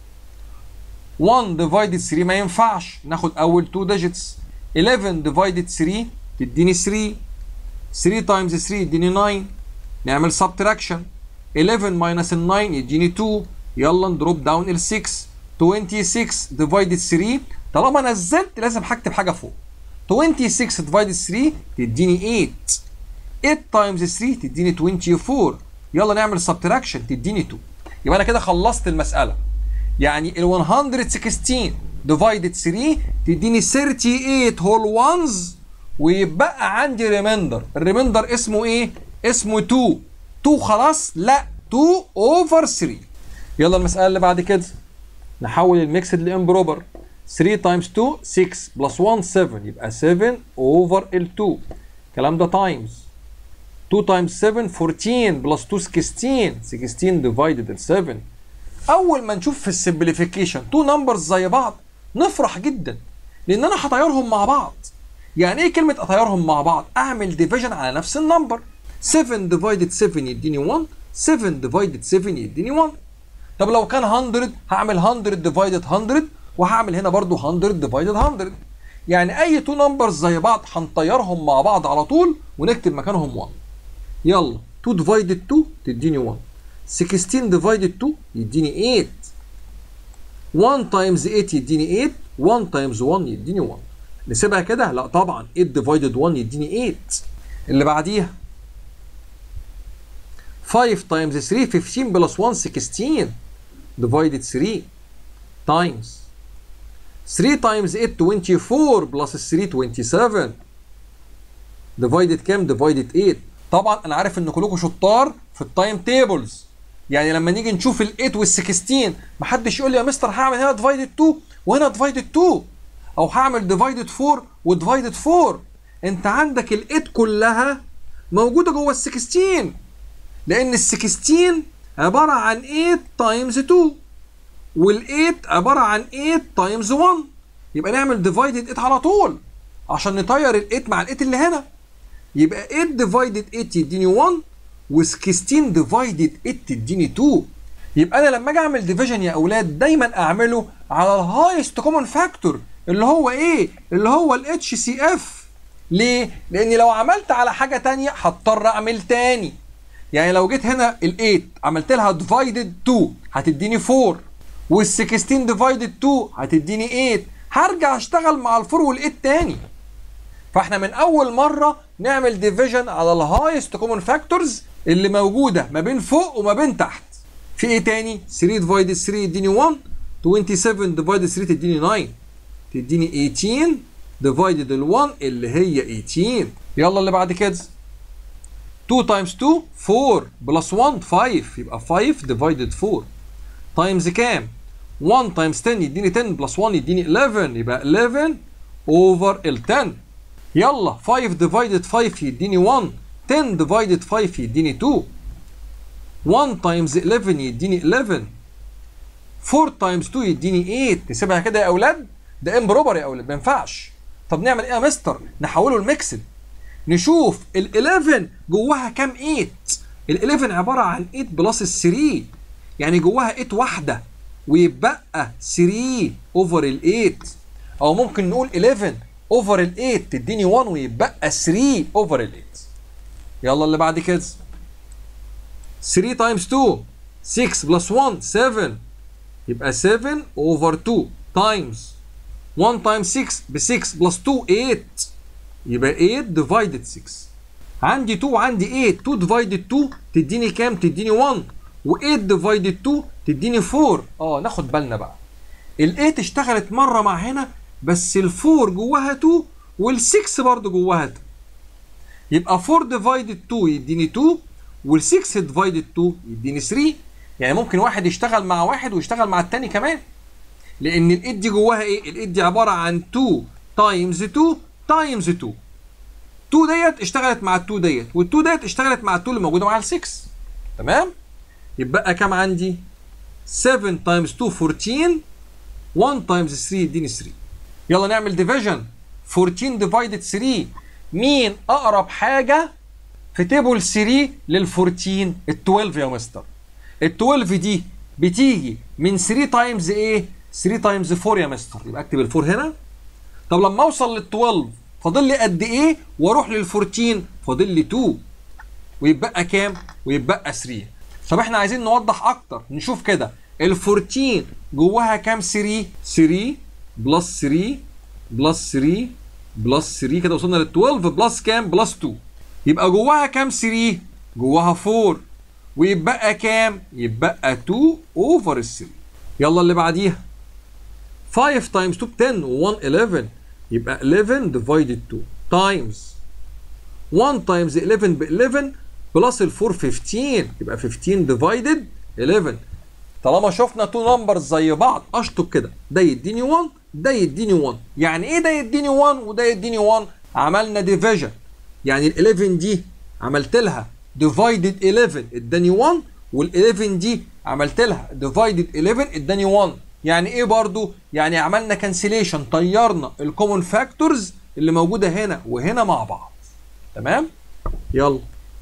1 ديفايدد 3 ما ينفعش ناخد اول 2 ديجيتس 11 ديفايدد 3 تديني 3 3 تايمز 3 يديني 9 نعمل سبتراكشن 11 ماينس ال 9 يديني 2 يلا ندروب داون ال 6 26 ديفايدد 3 طالما نزلت لازم هكتب حاجه فوق 26 ديفايدد 3 تديني 8 8 تايمز 3 تديني 24 يلا نعمل سبتراكشن تديني 2 يبقى انا كده خلصت المساله يعني ال 116 ديفايدد 3 تديني 38 هول وانز ويبقى عندي ريميندر الريميندر اسمه ايه اسمه 2 2 خلاص لا 2 اوفر 3 يلا المساله اللي بعد كده نحول الميكسد لامبروبر 3 تايمز 2 6 بلس 1 7 يبقى 7 اوفر ال 2 الكلام ده تايمز 2 تايمز 7 14 بلس 2 16 16 ديفايدد ال 7 اول ما نشوف في السمبليفيكيشن تو نمبرز زي بعض نفرح جدا لان انا هطيرهم مع بعض يعني ايه كلمه اطيرهم مع بعض اعمل ديفيجن على نفس النمبر 7 ديفايدد 7 يديني 1 7 ديفايدد 7 يديني 1 طب لو كان 100 هعمل 100 ديفايدد 100 وهعمل هنا برضو 100 ديفايدد 100 يعني اي تو نمبرز زي بعض هنطيرهم مع بعض على طول ونكتب مكانهم 1 يلا 2 ديفايدد 2 تديني 1 16 ديفايدد 2 يديني 8 1 تايمز 8 يديني 8 1 تايمز 1 يديني 1 نسيبها كده لا طبعا 8 ديفايدد 1 يديني 8 اللي بعديها 5 تايمز 3 15 بلس 1 16 divided 3 times 3 times 8 24 plus 3 27 divided كام divided 8 طبعا انا عارف ان كلكم شطار في التايم تيبلز يعني لما نيجي نشوف ال 8 وال 16 محدش يقول لي يا مستر هعمل هنا divided 2 وهنا divided 2 او هعمل divided 4 وديفايدد 4 انت عندك ال 8 كلها موجوده جوه ال 16 لان ال 16 عباره عن 8 تايمز 2 وال 8 عباره عن 8 تايمز 1 يبقى نعمل ديفايدد 8 على طول عشان نطير ال 8 مع ال 8 اللي هنا يبقى 8 ديفايدد 8 يديني 1 و16 ديفايدد 8 تديني 2 يبقى انا لما اجي اعمل ديفيجن يا اولاد دايما اعمله على الهايست كومن فاكتور اللي هو ايه؟ اللي هو الاتش سي اف ليه؟ لان لو عملت على حاجه ثانيه هضطر اعمل تاني يعني لو جيت هنا ال 8 عملت لها ديفايدد 2 هتديني 4 وال 16 ديفايدد 2 هتديني 8 هرجع اشتغل مع ال 4 وال 8 تاني فاحنا من اول مره نعمل ديفيجن على الهايست كومن فاكتورز اللي موجوده ما بين فوق وما بين تحت في ايه تاني 3 ديفايدد 3 يديني 1 27 ديفايدد 3 تديني 9 تديني 18 ديفايدد ال 1 اللي هي 18 يلا اللي بعد كده 2 تايمز 2 4 بلس 1 5 يبقى 5 ديفايدد 4 تايمز كام 1 تايمز 10 يديني 10 بلس 1 يديني 11 يبقى 11 اوفر ال 10 يلا 5 ديفايدد 5 يديني 1 10 ديفايدد 5 يديني 2 1 تايمز 11 يديني 11 4 تايمز 2 يديني 8 نسيبها كده يا اولاد ده امبروبر يا اولاد ما ينفعش طب نعمل ايه يا مستر نحوله لميكسد نشوف ال 11 جواها كام 8 ال 11 عباره عن 8 بلس ال 3 يعني جواها 8 واحده ويبقى 3 اوفر ال 8 او ممكن نقول 11 اوفر ال 8 تديني 1 ويبقى 3 اوفر ال 8 يلا اللي بعد كده 3 تايمز 2 6 بلس 1 7 يبقى 7 اوفر 2 تايمز 1 تايمز 6 ب 6 بلس 2 8 يبقى 8 ديفايدد 6 عندي 2 وعندي 8 2 ديفايدد 2 تديني كام؟ تديني 1 و8 ديفايدد 2 تديني 4 اه ناخد بالنا بقى ال 8 اشتغلت مره مع هنا بس ال 4 جواها 2 وال 6 برضه جواها 2 يبقى 4 ديفايدد 2 يديني 2 وال 6 ديفايدد 2 يديني 3 يعني ممكن واحد يشتغل مع واحد ويشتغل مع التاني كمان لان ال 8 دي جواها ايه؟ ال 8 دي عباره عن 2 تايمز 2 تايمز 2 2 ديت اشتغلت مع ال 2 ديت وال 2 ديت اشتغلت مع ال 2 اللي موجوده مع ال 6 تمام؟ يبقى كام عندي؟ 7 تايمز 2 14 1 تايمز 3 يديني 3 يلا نعمل ديفيجن 14 ديفايدد 3 مين اقرب حاجه في تيبل 3 لل 14 ال 12 يا مستر ال 12 دي بتيجي من 3 تايمز ايه 3 تايمز 4 يا مستر يبقى اكتب ال 4 هنا طب لما اوصل لل 12 فاضل لي قد ايه واروح لل 14 فاضل لي 2 ويبقى كام ويبقى 3 طب احنا عايزين نوضح اكتر نشوف كده ال 14 جواها كام 3 3 بلس 3 بلس 3 بلس 3 كده وصلنا لل 12 بلس كام بلس 2 يبقى جواها كام 3 جواها 4 ويبقى كام يبقى 2 اوفر ال 3 يلا اللي بعديها 5 تايمز 2 ب 10 و1 11 يبقى 11 ديفايدد 2 تايمز 1 تايمز 11 ب 11 بلس ال 4 15 يبقى 15 ديفايدد 11 طالما شفنا تو نمبرز زي بعض اشطب كده ده يديني 1 ده يديني 1 يعني ايه ده يديني 1 وده يديني 1 عملنا ديفيجن يعني ال 11 دي عملت لها ديفايدد 11 اداني 1 وال11 دي عملت لها ديفايدد 11 اداني 1 يعني ايه برضو يعني عملنا كانسليشن طيرنا الكومن فاكتورز اللي موجوده هنا وهنا مع بعض تمام يلا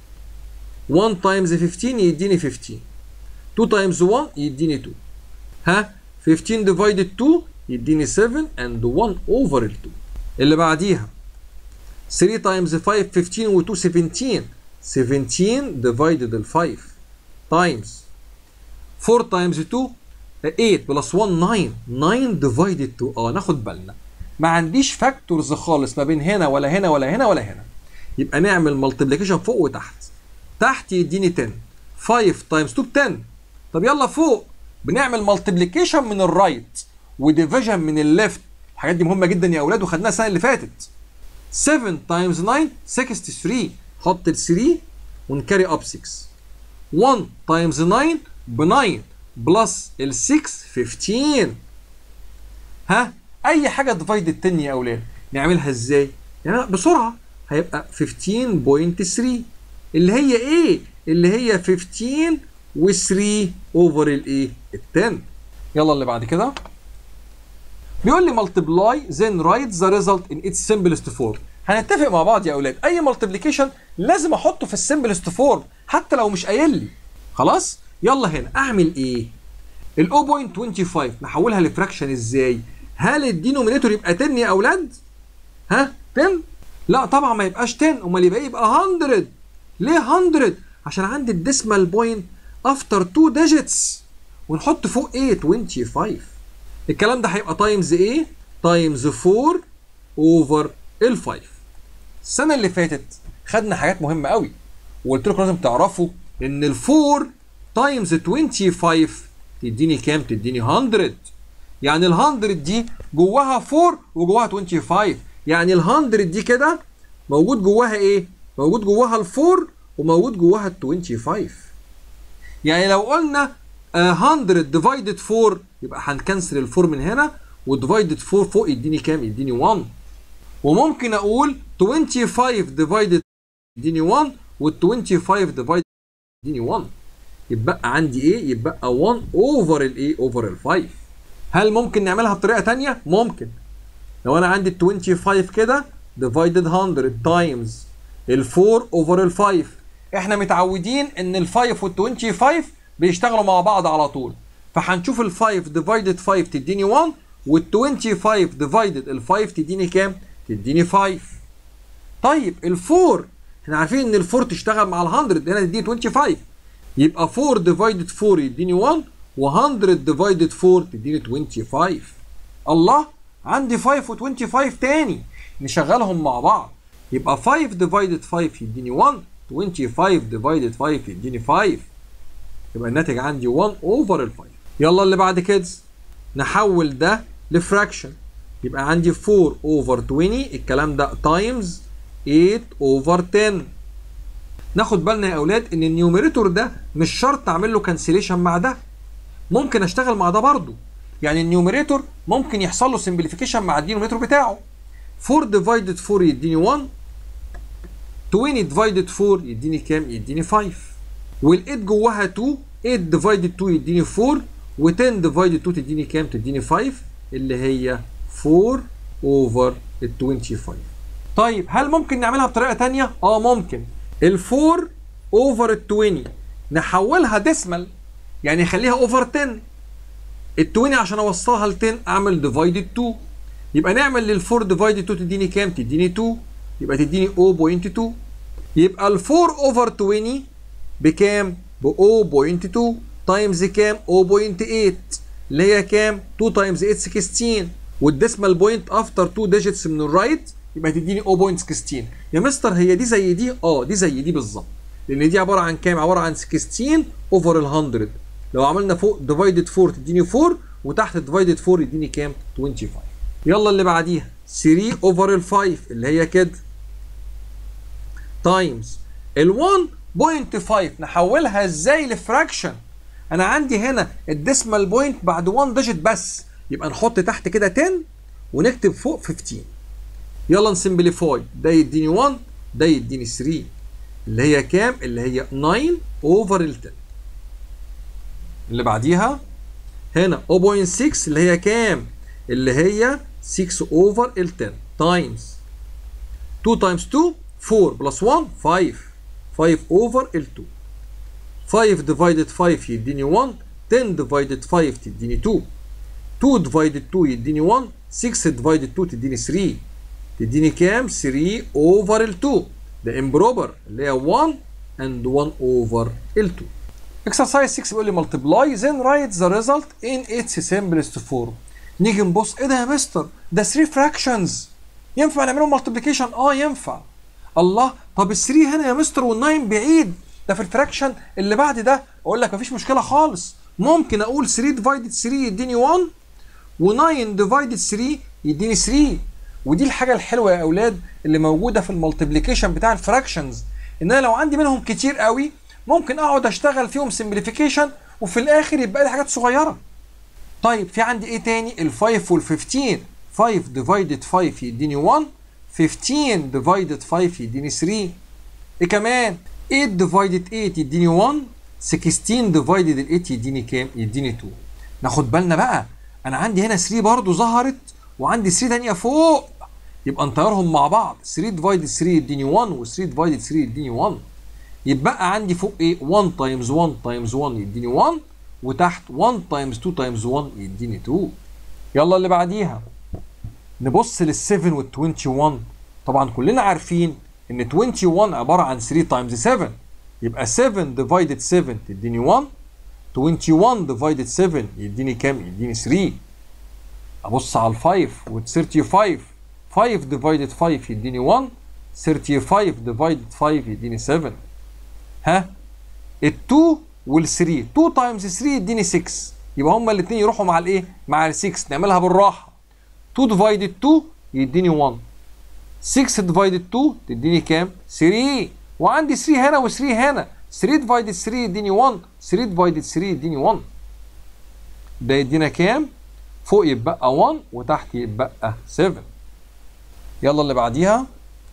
1 تايمز 15 يديني 15 2 تايمز 1 يديني 2 ها 15 ديفايدد 2 يديني 7 and 1 اوفر ال 2 اللي بعديها 3 تايمز 5 15 و 2 17 17 ديفايدد ال 5 تايمز 4 تايمز 2 8 بلس 1 9 9 ديفايدد 2 اه ناخد بالنا ما عنديش فاكتورز خالص ما بين هنا ولا هنا ولا هنا ولا هنا يبقى نعمل ملتبليكيشن فوق وتحت تحت يديني 10 5 تايمز 2 ب 10 طب يلا فوق بنعمل ملتبليكيشن من الرايت وديفيجن من الليفت الحاجات دي مهمه جدا يا اولاد وخدناها السنه اللي فاتت 7 تايمز 9 63 حط ال 3 ونكاري اب 6 1 تايمز 9 ب 9 بلس ال 6 15 ها اي حاجه ديفايدد 10 يا اولاد نعملها ازاي يعني بسرعه هيبقى 15.3 اللي هي ايه اللي هي 15 و3 اوفر الايه ال 10 يلا اللي بعد كده بيقول لي multiply then write the result in its simplest form هنتفق مع بعض يا اولاد اي multiplication لازم احطه في السمبلست فورم حتى لو مش قايل لي خلاص يلا هنا اعمل ايه ال 0.25 نحولها لفراكشن ازاي هل الدينومينيتور يبقى 10 يا اولاد ها 10 لا طبعا ما يبقاش 10 امال يبقى يبقى 100 ليه 100 عشان عندي الديسمال بوينت افتر 2 ديجيتس ونحط فوق ايه 25 الكلام ده هيبقى تايمز ايه تايمز 4 اوفر ال 5 السنه اللي فاتت خدنا حاجات مهمه قوي وقلت لكم لازم تعرفوا ان ال 4 تايمز 25 تديني كام تديني 100 يعني ال 100 دي جواها 4 وجواها 25 يعني ال 100 دي كده موجود جواها ايه موجود جواها ال 4 وموجود جواها ال 25 يعني لو قلنا 100 ديفايدد 4 يبقى هنكنسل ال 4 من هنا وديفايدد 4 فوق يديني كام يديني 1 وممكن اقول 25 ديفايدد يديني 1 وال 25 ديفايدد يديني 1 يبقى عندي ايه يبقى 1 اوفر الايه اوفر ال 5 هل ممكن نعملها بطريقه ثانيه ممكن لو انا عندي ال 25 كده ديفايدد 100 تايمز ال 4 اوفر ال 5 احنا متعودين ان ال 5 وال 25 بيشتغلوا مع بعض على طول فهنشوف ال 5 ديفايدد 5 تديني 1 وال 25 ديفايدد ال 5 تديني كام؟ تديني 5 طيب ال 4 احنا عارفين ان ال 4 تشتغل مع ال 100 هنا تديني 25 يبقى 4 ديفايدد 4 يديني 1 و100 ديفايدد 4 تديني 25 الله عندي 5 و25 تاني نشغلهم مع بعض يبقى 5 ديفايدد 5 يديني 1 25 ديفايدد 5 يديني 5 يبقى الناتج عندي 1 اوفر ال 5 يلا اللي بعد كده نحول ده لفراكشن يبقى عندي 4 اوفر 20 الكلام ده تايمز 8 اوفر 10 ناخد بالنا يا اولاد ان النيوميريتور ده مش شرط اعمل له كانسليشن مع ده ممكن اشتغل مع ده برضه يعني النيوميريتور ممكن يحصل له سمبليفيكيشن مع الدينوميريتور بتاعه 4 ديفايدد 4 يديني 1 20 ديفايدد 4 يديني كام يديني 5 وال8 جواها 2 8 ديفايدد 2 يديني 4 و10 ديفايدد 2 تديني كام تديني 5 اللي هي 4 اوفر ال 25 طيب هل ممكن نعملها بطريقه ثانيه اه ممكن ال 4 اوفر ال 20 نحولها ديسمال يعني خليها اوفر 10 ال 20 عشان اوصلها ل 10 اعمل ديفايدد 2 يبقى نعمل لل 4 ديفايدد 2 تديني كام تديني 2 يبقى تديني 0.2 يبقى ال 4 اوفر 20 بكام ب 0.2 تايمز كام 0.8 اللي هي كام 2 تايمز 8 16 والديسمال بوينت افتر 2 ديجيتس من الرايت يبقى تديني 0.16 يا مستر هي دي زي دي اه دي زي دي بالظبط لان دي عباره عن كام عباره عن 16 اوفر ال 100 لو عملنا فوق ديفايدد 4 تديني 4 وتحت ديفايدد 4 يديني كام 25 يلا اللي بعديها 3 اوفر ال 5 اللي هي كده تايمز ال 1.5 نحولها ازاي لفراكشن انا عندي هنا الديسمال بوينت بعد 1 ديجيت بس يبقى نحط تحت كده 10 ونكتب فوق 15 يلا نسمبليفاي ده يديني 1 ده يديني 3 اللي هي كام اللي هي 9 اوفر ال 10 اللي بعديها هنا 0.6 اللي هي كام اللي هي 6 اوفر ال 10 تايمز 2 تايمز 2 4 بلس 1 5 5 اوفر ال 2 5 divided 5 يديني 1 10 divided 5 تديني 2 2 divided 2 يديني 1 6 divided 2 تديني 3 تديني كام 3 اوفر ال 2 ده امبروبر اللي هي 1 and 1 اوفر ال 2 exercise 6 بيقول لي multiply then write the result in its simplest form نيجي نبص ايه ده يا مستر ده 3 fractions ينفع نعملهم multiplication اه ينفع الله طب ال 3 هنا يا مستر وال9 بعيد ده في الفراكشن اللي بعد ده اقول لك مفيش مشكله خالص ممكن اقول 3 ديفايدد 3 يديني 1 و9 ديفايدد 3 يديني 3 ودي الحاجه الحلوه يا اولاد اللي موجوده في المالتيبليكيشن بتاع الفراكشنز ان انا لو عندي منهم كتير قوي ممكن اقعد اشتغل فيهم سمبليفيكيشن وفي الاخر يبقى لي حاجات صغيره طيب في عندي ايه تاني ال5 وال15 5 ديفايدد 5 يديني 1 15 ديفايدد 5 يديني 3 ايه كمان 8 ديفايدد 8 يديني 1 16 ديفايدد ال 8 يديني كام يديني 2 ناخد بالنا بقى انا عندي هنا 3 برضو ظهرت وعندي 3 ثانيه فوق يبقى نطيرهم مع بعض 3 ديفايدد 3 يديني 1 و3 ديفايدد 3 يديني 1 يبقى عندي فوق ايه 1 تايمز 1 تايمز 1 يديني 1 وتحت 1 تايمز 2 تايمز 1 يديني 2 يلا اللي بعديها نبص لل 7 وال 21 طبعا كلنا عارفين ان 21 عباره عن 3 تايمز 7 يبقى 7 ديفايدد 7 تديني 1 21 ديفايدد 7 يديني كام يديني 3 ابص على ال 5 وال 35 5 ديفايدد 5 يديني 1 35 ديفايدد 5 يديني 7 ها ال 2 وال 3 2 تايمز 3 يديني 6 يبقى هما الاثنين يروحوا مع الايه مع ال 6 نعملها بالراحه 2 ديفايدد 2 يديني 1 6 ديفايدد 2 تديني كام 3 وعندي 3 هنا و3 هنا 3 ديفايدد 3 يديني 1 3 ديفايدد 3 يديني 1 ده يدينا كام فوق يبقى 1 وتحت يبقى 7 يلا اللي بعديها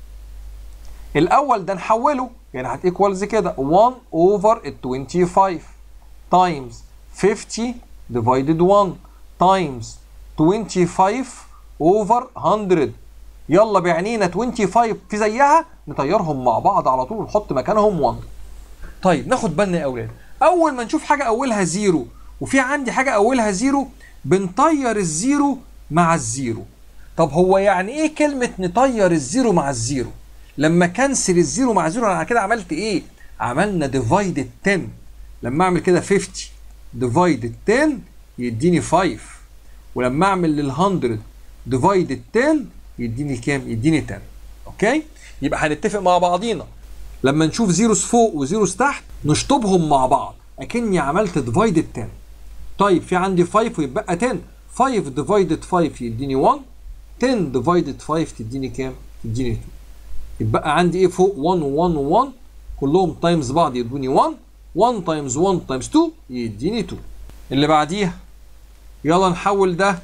الاول ده نحوله يعني هتيكوالز كده 1 اوفر ال 25 تايمز 50 ديفايدد 1 تايمز 25 اوفر 100 يلا بعنينا 25 في زيها نطيرهم مع بعض على طول ونحط مكانهم 1 طيب ناخد بالنا يا اولاد اول ما نشوف حاجه اولها زيرو وفي عندي حاجه اولها زيرو بنطير الزيرو مع الزيرو طب هو يعني ايه كلمه نطير الزيرو مع الزيرو لما كنسل الزيرو مع زيرو انا كده عملت ايه عملنا ديفايدد 10 لما اعمل كده 50 ديفايدد 10 يديني 5 ولما اعمل لل 100 ديفايدد 10 يديني كام يديني 10 اوكي يبقى هنتفق مع بعضينا لما نشوف زيروز فوق وزيروز تحت نشطبهم مع بعض اكني عملت ديفايدد 10 طيب في عندي 5 ويبقى 10 5 ديفايدد 5 يديني 1 10 ديفايدد 5 تديني كام تديني 2 يبقى عندي ايه فوق 1 و1 و1 كلهم تايمز بعض يدوني 1 1 تايمز 1 تايمز 2 يديني 2 اللي بعديها يلا نحول ده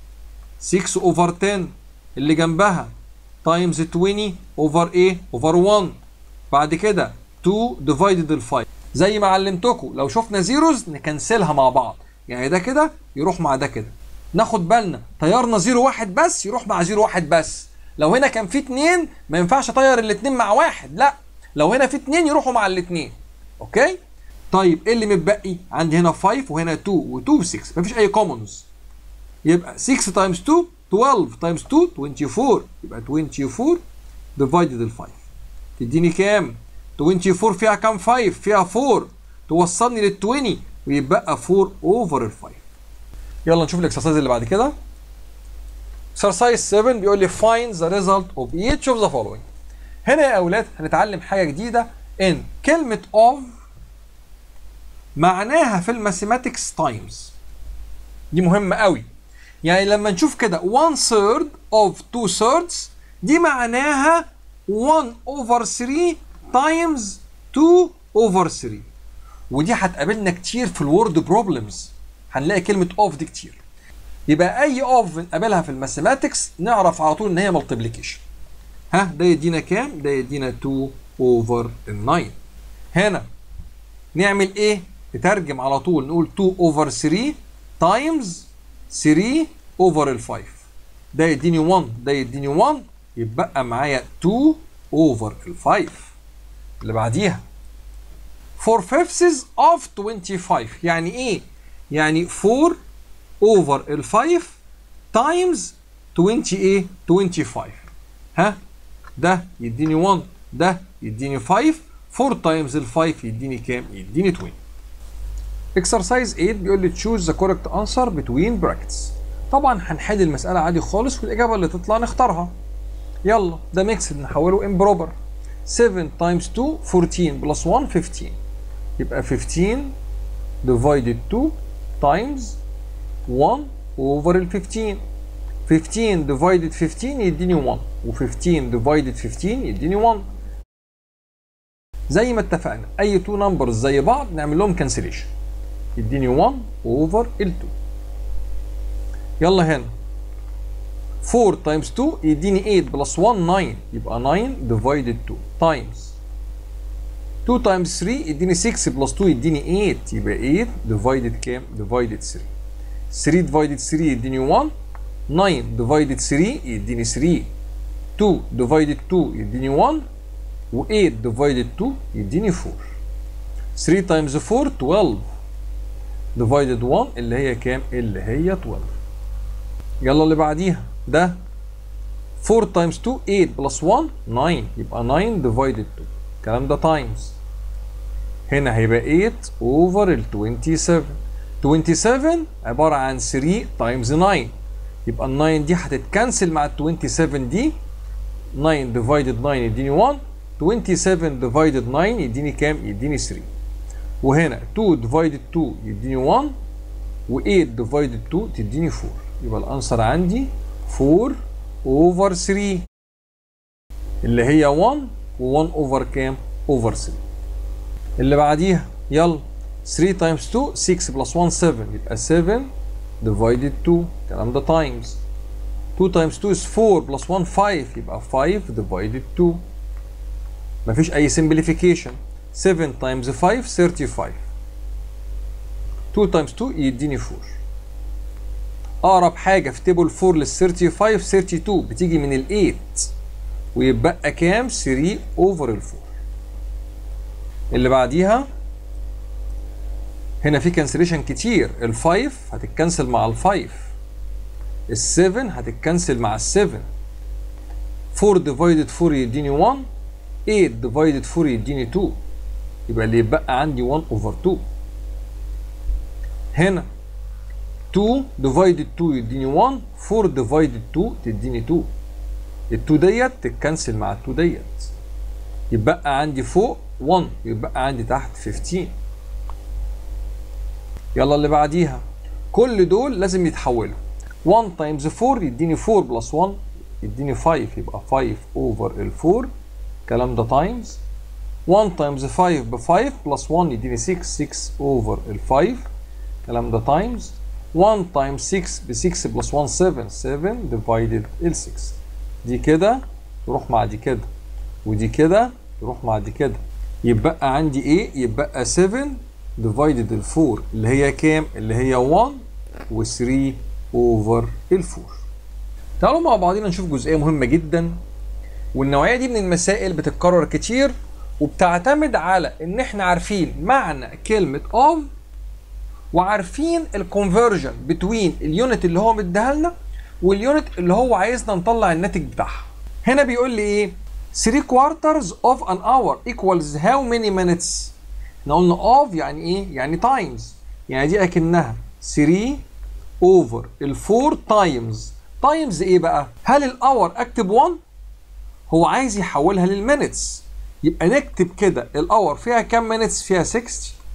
6 اوفر 10 اللي جنبها تايمز 20 اوفر ايه اوفر 1 بعد كده 2 ديفايدد ال 5 زي ما علمتكم لو شفنا زيروز نكنسلها مع بعض يعني ده كده يروح مع ده كده ناخد بالنا طيرنا زيرو واحد بس يروح مع زيرو واحد بس لو هنا كان في اتنين ما ينفعش اطير الاتنين مع واحد لا لو هنا في اتنين يروحوا مع الاتنين اوكي طيب ايه اللي متبقي عندي هنا 5 وهنا 2 و2 6 مفيش اي كومنز يبقى 6 تايمز 2 12 تايمز 2 24 يبقى 24 ديفايدد ال 5 تديني كام 24 فيها كام 5 فيها 4 توصلني لل 20 ويبقى 4 اوفر ال 5 يلا نشوف الاكسرسايز اللي بعد كده exercise 7 بيقول لي find the result of each of the following هنا يا اولاد هنتعلم حاجه جديده ان كلمه of معناها في الماثيماتكس تايمز دي مهمه قوي يعني لما نشوف كده 1 third of 2 thirds دي معناها 1 over 3 times 2 over 3 ودي هتقابلنا كتير في الورد بروبلمز هنلاقي كلمه اوف دي كتير يبقى اي اوف بنقابلها في الماثيماتكس نعرف على طول ان هي ملتبليكيشن ها ده يدينا كام ده يدينا 2 اوفر ال 9 هنا نعمل ايه نترجم على طول نقول 2 اوفر 3 تايمز 3 اوفر ال 5 ده يديني 1 ده يديني 1 يبقى معايا 2 اوفر ال 5 اللي بعديها 4 fifths of 25 يعني ايه؟ يعني 4 اوفر ال 5 تايمز 20 ايه؟ 25 ها؟ ده يديني 1 ده يديني 5 4 تايمز ال 5 يديني كام؟ يديني 20 اكسرسايز 8 بيقول لي تشوز ذا كوركت انسر بتوين براكتس طبعا هنحل المساله عادي خالص والاجابه اللي تطلع نختارها يلا ده ميكس نحوله امبروبر 7 تايمز 2 14 بلس 1 15 يبقى 15 divided 2 times 1 over ال 15 15 divided 15 يديني 1 و15 divided 15 يديني 1 زي ما اتفقنا اي تو نمبرز زي بعض نعمل لهم كانسليشن يديني 1 اوفر ال 2 يلا هنا 4 تايمز 2 يديني 8 بلس 1 9 يبقى 9 divided 2 تايمز 2 تايمز 3 يديني 6 بلس 2 يديني 8 يبقى 8 divided كام؟ divided 3 3 divided 3 يديني 1 9 divided 3 يديني 3 2 divided 2 يديني 1 و8 divided 2 يديني 4 3 times 4 12 divided 1 اللي هي كام؟ اللي هي 12 يلا اللي بعديها ده 4 times 2 8 plus 1 9 يبقى 9 divided 2 الكلام ده تايمز هنا هيبقى 8 over ال 27 27 عبارة عن 3 تايمز 9 يبقى ال 9 دي هتتكنسل مع ال 27 دي 9 divided 9 يديني 1 27 divided 9 يديني كام؟ يديني 3 وهنا 2 divided 2 يديني 1 و8 divided 2 تديني 4 يبقى الانسر عندي 4 over 3 اللي هي 1 و1 اوفر كام؟ اوفر 3 اللي بعديها يلا 3 تايمز 2 6 بلس 1 7 يبقى 7 ديفايدد 2 الكلام ده تايمز 2 تايمز 2 is 4 بلس 1 5 يبقى 5 ديفايدد 2 مفيش اي سمبليفيكيشن 7 تايمز 5 35 2 تايمز 2 يديني 4 اقرب حاجه في تيبل 4 لل 35 32 بتيجي من ال 8 ويبقى كام 3 اوفر ال 4 اللي بعديها هنا في كانسليشن كتير ال 5 هتتكنسل مع ال 5 ال 7 هتتكنسل مع ال 7 4 ديفايدد 4 يديني 1 8 ديفايدد 4 يديني 2 يبقى اللي يبقى عندي 1 اوفر 2 هنا 2 ديفايدد 2 يديني 1 4 ديفايدد 2 تديني 2 ال 2 ديت تتكنسل مع ال 2 ديت يبقى عندي فوق 1 يبقى عندي تحت 15 يلا اللي بعديها كل دول لازم يتحولوا 1 تايمز 4 يديني 4 بلس 1 يديني 5 يبقى 5 اوفر ال 4 الكلام ده تايمز 1 تايمز 5 ب 5 بلس 1 يديني 6 6 اوفر ال 5 الكلام ده تايمز 1 تايمز 6 ب 6 بلس 1 7 7 ديفايدد ال 6 دي كده تروح مع دي كده ودي كده تروح مع دي كده يبقى عندي ايه يبقى 7 ديفايدد ال 4 اللي هي كام اللي هي 1 و3 اوفر ال 4 تعالوا مع بعضينا نشوف جزئيه مهمه جدا والنوعيه دي من المسائل بتتكرر كتير وبتعتمد على ان احنا عارفين معنى كلمه اوف وعارفين الكونفرجن بتوين اليونت اللي هو مديها لنا واليونت اللي هو عايزنا نطلع الناتج بتاعها هنا بيقول لي ايه 3 quarters of an hour equals how many minutes احنا قلنا of يعني ايه يعني times يعني دي اكنها 3 over ال 4 times times ايه بقى هل الاور اكتب 1 هو عايز يحولها للمينتس يبقى نكتب كده الاور فيها كام مينتس فيها 60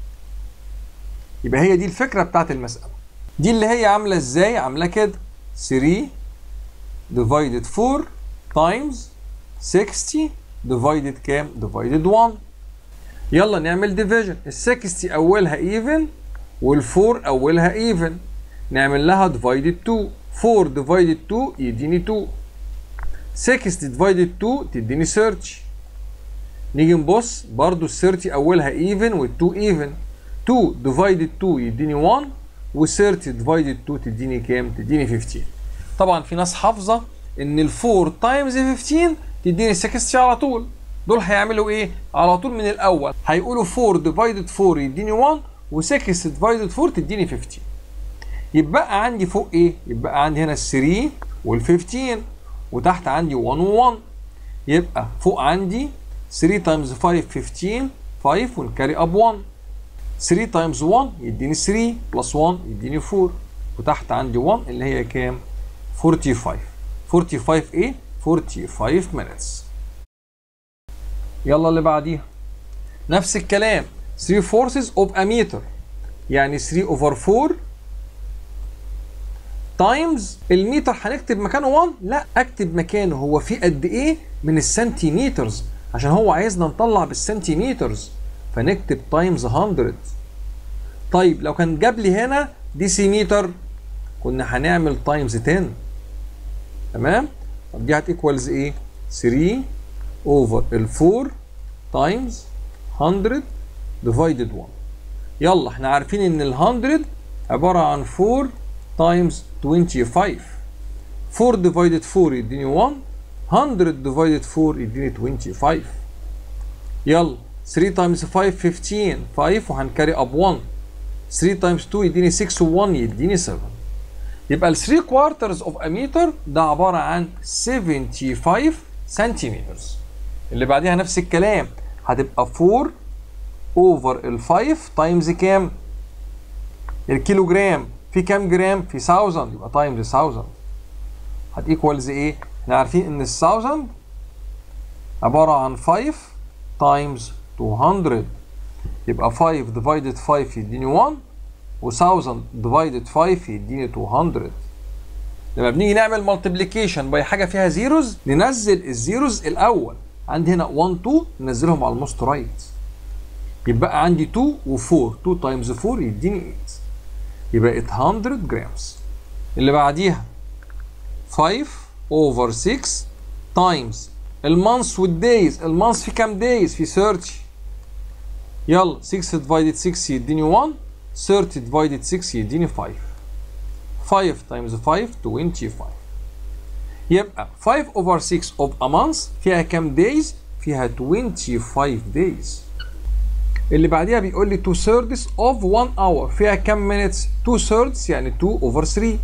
يبقى هي دي الفكره بتاعت المساله دي اللي هي عامله ازاي عامله كده 3 divided 4 times 60 divided كام divided 1 يلا نعمل division ال 60 اولها even وال 4 اولها even نعمل لها divided 2 4 divided 2 يديني 2 60 divided 2 تديني 30 نيجي نبص برضو ال 30 اولها even وال 2 even 2 divided 2 يديني 1 و 30 divided 2 تديني كام؟ تديني 15 طبعا في ناس حافظه ان ال 4 تايمز 15 تديني 60 على طول دول هيعملوا ايه؟ على طول من الاول هيقولوا 4 divided 4 يديني 1 و 6 divided 4 تديني 15 يبقى عندي فوق ايه؟ يبقى عندي هنا ال 3 وال 15 وتحت عندي 1 و 1 يبقى فوق عندي 3 تايمز 5 15 5 ونكاري اب 1 3 تايمز 1 يديني 3 بلس 1 يديني 4 وتحت عندي 1 اللي هي كام؟ 45 45 ايه؟ 45 minutes يلا اللي بعديها نفس الكلام 3 forces of a meter يعني 3 over 4 تايمز المتر هنكتب مكانه 1 لا اكتب مكانه هو في قد ايه من السنتيمترز عشان هو عايزنا نطلع بالسنتيمترز فنكتب تايمز 100 طيب لو كان جاب لي هنا ديسيمتر كنا هنعمل تايمز 10 تمام طب دي هتيكوالز ايه 3 اوفر ال 4 تايمز 100 ديفايدد 1 يلا احنا عارفين ان ال 100 عباره عن 4 تايمز 25 4 divided 4 يديني 1 100 divided 4 يديني 25 يلا 3 times 5 15 5 وهنكاري اب 1 3 times 2 يديني 6 و1 يديني 7 يبقى ال 3 quarters of a meter ده عبارة عن 75 سنتيمتر اللي بعديها نفس الكلام هتبقى 4 over ال 5 times كام؟ الكيلو جرام في كام جرام؟ في 1000 يبقى تايمز 1000 هتيكوالز ايه؟ احنا عارفين ان ال 1000 عبارة عن 5 تايمز 200 يبقى 5 divided 5 يديني 1 و 1000 divided 5 يديني 200 لما بنيجي نعمل مالتيبليكيشن باي حاجة فيها زيروز ننزل الزيروز الأول عندي هنا 1 2 ننزلهم على الموست رايت يبقى عندي 2 و 4 2 تايمز 4 يديني 8 يبقى 800 جرامز اللي بعديها 5 over 6 تايمز المانث والدايز المانث في كام دايز في 30 يلا 6 divided 6 يديني 1 30 divided 6 يديني 5 5 times 5 25 يبقى 5 over 6 of a month فيها كام days فيها 25 days اللي بعديها بيقول لي 2 thirds of 1 hour فيها كام minutes 2 thirds يعني 2 over 3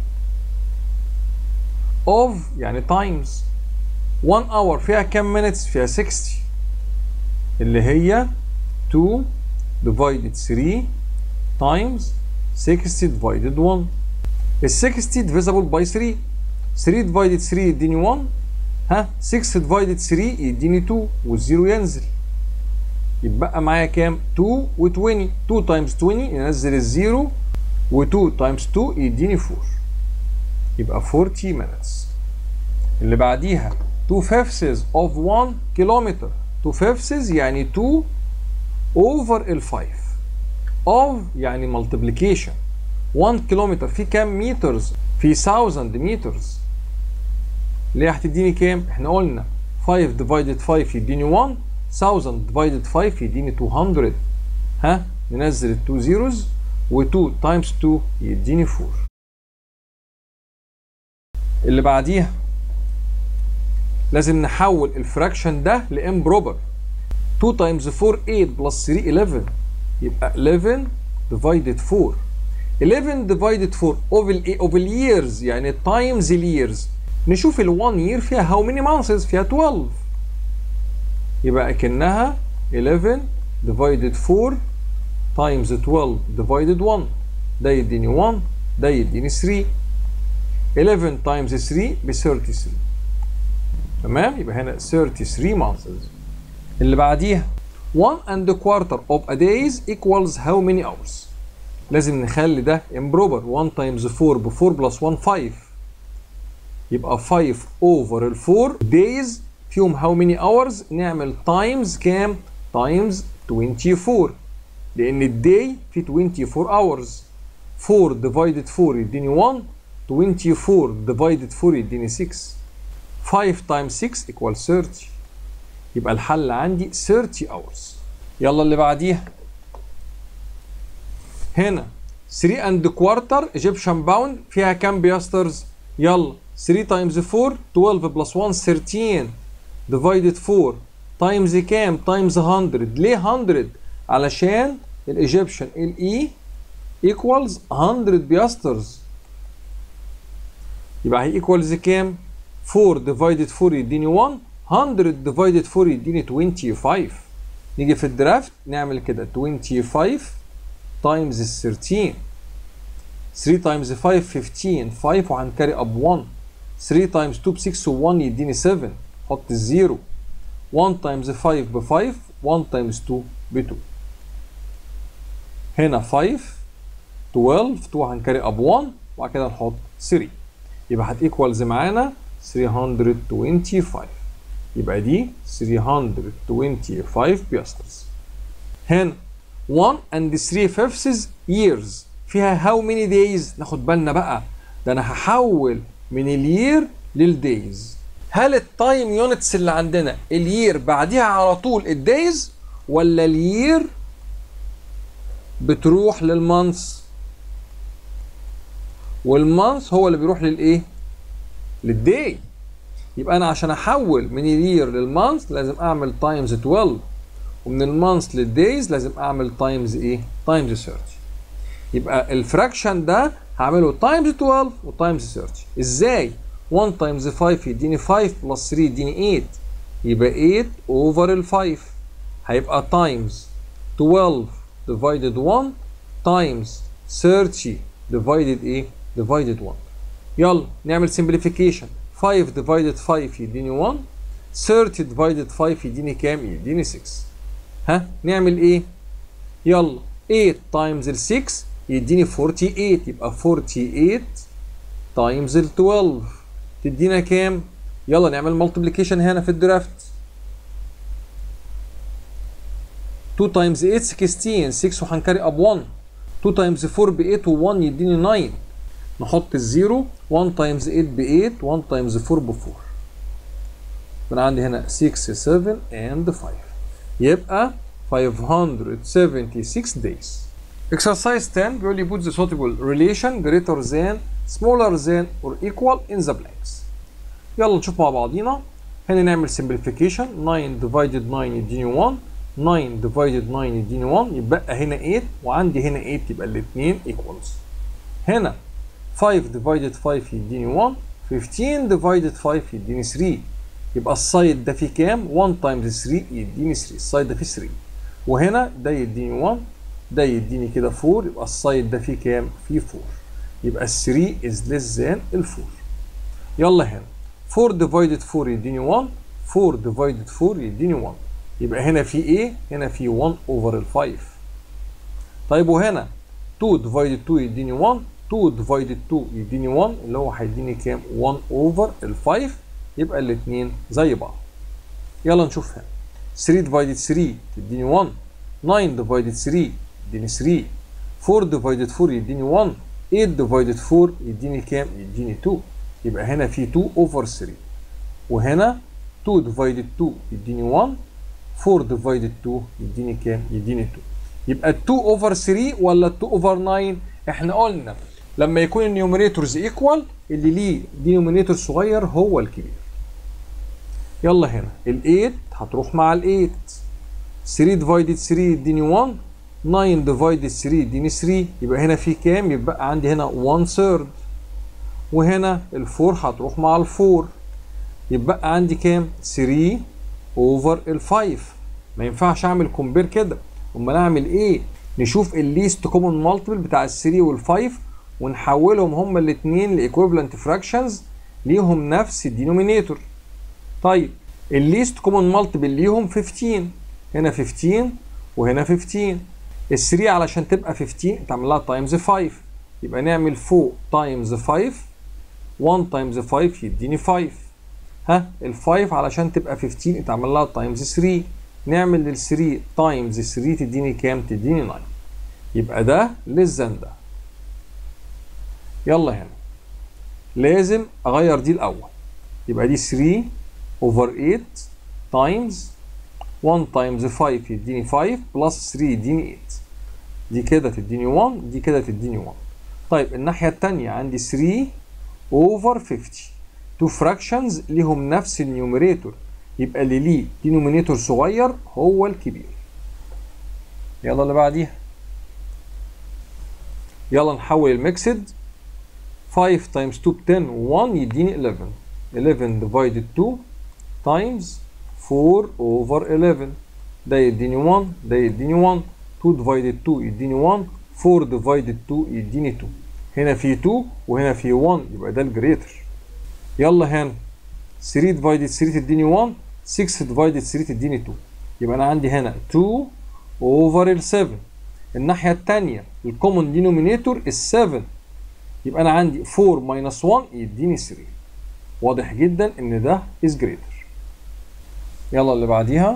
of يعني times 1 hour فيها كام minutes فيها 60 اللي هي 2 divided 3 times 60 divided 1 ال 60 divisible by 3 3 divided 3 يديني 1 ها 6 divided 3 يديني 2 والزيرو ينزل يتبقى معايا كام 2 و 20 2 times 20 ينزل الزيرو و 2 times 2 يديني 4 يبقى 40 minutes اللي بعديها 2 fifths of 1 kilometer 2 fifths يعني 2 over ال 5 of يعني multiplication 1 كيلومتر في كام مترز في 1000 مترز اللي هتديني كام احنا قلنا 5 divided 5 يديني 1 1000 divided 5 يديني 200 ها ننزل ال 2 zeros و 2 times 2 يديني 4 اللي بعديها لازم نحول الفراكشن ده لامبروبر 2 times 4 8 plus 3 11 يبقى 11 divided 4 11 divided 4 of ال of ال years يعني times ال years نشوف ال 1 year فيها how many months فيها 12 يبقى اكنها 11 divided 4 times 12 divided 1 ده يديني 1 ده يديني 3 11 times 3 ب 33 تمام يبقى هنا 33 months اللي بعديها 1 and a quarter of a days equals how many hours لازم نخلي ده improper 1 times 4 ب 4 plus 1 5 يبقى 5 over ال 4 days فيهم how many hours نعمل times كام times 24 لان الداي فيه 24 hours 4 divided 4 يديني 1 24 divided 4 يديني 6 5 times 6 equals 30 يبقى الحل عندي 30 hours يلا اللي بعديها هنا 3 اند كوارتر ايجيبشن باوند فيها كام بياسترز يلا 3 تايمز 4 12 بلس 1 13 ديفايدد 4 تايمز كام تايمز 100 ليه 100 علشان الايجيبشن الاي ايكوالز 100 بياسترز يبقى هي ايكوالز كام 4 ديفايدد 4 يديني 1 100 ديفايدد 4 يديني 25 نيجي في الدرافت نعمل كده 25 تايمز 13 3 تايمز 5 15 5 وهنكاري اب 1 3 تايمز 2 ب 6 و1 يديني 7 حط الزيرو 1 تايمز 5 ب 5 1 تايمز 2 ب 2 هنا 5 12 2 هنكاري اب 1 وبعد كده نحط 3 يبقى هتيكوالز معانا 325 يبقى دي 325 بيسترز هنا 1 and 3 fifths years فيها how many days ناخد بالنا بقى ده انا هحول من الير للدايز هل التايم يونتس اللي عندنا الير بعديها على طول الدايز ولا الير بتروح للمانثs والمانث هو اللي بيروح للايه للداي يبقى انا عشان احول من الير للمانث لازم اعمل تايمز 12 ومن المانث للدايز لازم اعمل تايمز ايه تايمز 30 يبقى الفراكشن ده هعمله تايمز 12 وتايمز 30 ازاي 1 تايمز 5 يديني 5 بلس 3 يديني 8 يبقى 8 اوفر ال 5 هيبقى تايمز 12 divided 1 تايمز 30 divided ايه divided 1 يلا نعمل simplification 5 divided 5 يديني 1 30 divided 5 يديني كام يديني 6 ها نعمل ايه يلا 8 times ال 6 يديني 48 يبقى 48 times ال 12 تدينا كام يلا نعمل multiplication هنا في الدرافت 2 times 8 16 6 وهنكاري اب 1 2 times 4 ب 8 و1 يديني 9 نحط الزيرو 1 times 8 ب 8 1 times 4 ب 4 يبقى عندي هنا 6 7 and 5 يبقى 576 days exercise 10 بيقول لي put the suitable relation greater than smaller than or equal in the blanks يلا نشوف مع بعضينا هنا نعمل simplification 9 divided 9 يديني 1 9 divided 9 يديني 1 يبقى هنا 8 وعندي هنا 8 يبقى الاثنين equals هنا 5 divided 5 يديني 1 15 divided 5 يديني 3 يبقى السايد ده فيه كام 1 times 3 يديني 3 السايد ده فيه 3 وهنا ده يديني 1 ده يديني كده 4 يبقى السايد ده فيه كام فيه 4 يبقى ال 3 is less than ال 4 يلا هنا 4 divided 4 يديني 1 4 divided 4 يديني 1 يبقى هنا في ايه هنا في 1 over ال 5 طيب وهنا 2 divided 2 يديني 1 2 divided 2 يديني 1 اللي هو هيديني كام 1 over ال 5 يبقى الاثنين زي بعض يلا نشوف هنا 3 divided 3 تديني 1 9 divided 3 يديني 3 4 divided 4 يديني 1 8 divided 4 يديني كام يديني 2 يبقى هنا في 2 over 3 وهنا 2 divided 2 يديني 1 4 divided 2 يديني كام يديني 2 يبقى 2 over 3 ولا 2 over 9 احنا قلنا لما يكون النيوميريتورز ايكوال اللي ليه دينومينيتور صغير هو الكبير يلا هنا ال 8 هتروح مع ال 8 3 divided 3 يديني 1 9 divided 3 يديني 3 يبقى هنا في كام يبقى عندي هنا 1 third وهنا ال 4 هتروح مع ال 4 يبقى عندي كام 3 اوفر ال 5 ما ينفعش اعمل كومبير كده امال اعمل ايه نشوف الليست كومن مالتيبل بتاع ال 3 وال 5 ونحولهم هما الاثنين لايكويفالنت فراكشنز ليهم نفس الدينومينيتور طيب الليست كومن مالتيبل ليهم 15 هنا 15 وهنا 15 ال 3 علشان تبقى 15 تعمل لها تايمز 5 يبقى نعمل فوق تايمز 5 1 تايمز 5 يديني 5 ها ال 5 علشان تبقى 15 اتعمل لها تايمز 3 نعمل لل 3 تايمز 3 تديني كام؟ تديني 9 يبقى ده للزن ده يلا هنا لازم اغير دي الاول يبقى دي 3 اوفر 8 تايمز 1 تايمز 5 يديني 5 بلس 3 يديني 8 دي كده تديني 1 دي كده تديني 1 طيب الناحية التانية عندي 3 over 50 تو fractions ليهم نفس النيوميريتور يبقى اللي ليه دينومينيتور صغير هو الكبير يلا اللي بعديها يلا نحول الميكسد 5 times 2 ب 10 1 يديني 11 11 divided 2 times 4 over 11 ده يديني 1 ده يديني 1 2 divided 2 يديني 1 4 divided 2 يديني 2 هنا في 2 وهنا في 1 يبقى ده الجريتر يلا هنا 3 divided 3 تديني 1 6 divided 3 تديني 2 يبقى انا عندي هنا 2 over ال 7 الناحية التانية الكومن دينومينيتور ال 7 يبقى انا عندي 4 minus 1 يديني 3 واضح جدا ان ده is greater يلا اللي بعديها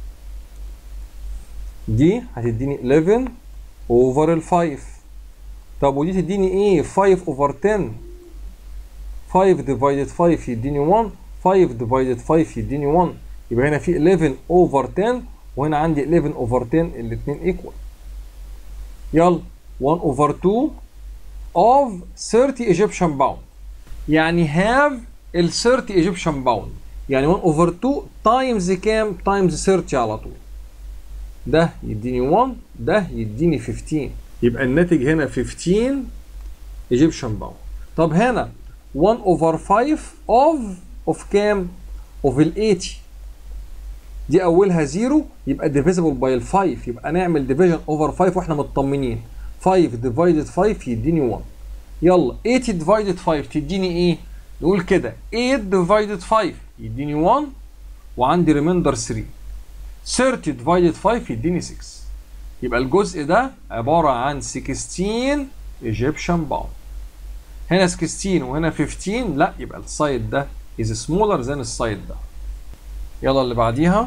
دي هتديني 11 over ال 5 طب ودي تديني ايه 5 over 10 5 divided 5 يديني 1 5 divided 5 يديني 1 يبقى هنا في 11 over 10 وهنا عندي 11 over 10 الاثنين equal يلا 1 over 2 of 30 Egyptian pound يعني have ال 30 Egyptian pound يعني 1 over 2 times كام times 30 على طول ده يديني 1 ده يديني 15 يبقى الناتج هنا 15 Egyptian pound طب هنا 1 over 5 of of كام of ال 80 دي اولها 0 يبقى divisible by ال 5 يبقى نعمل division over 5 واحنا مطمنين 5 divided 5 يديني 1 يلا 80 divided 5 تديني ايه نقول كده 8 divided 5 يديني 1 وعندي remainder 3 30 divided 5 يديني 6 يبقى الجزء ده عبارة عن 16 Egyptian pound هنا 16 وهنا 15 لا يبقى السايد ده is smaller than السايد ده يلا اللي بعديها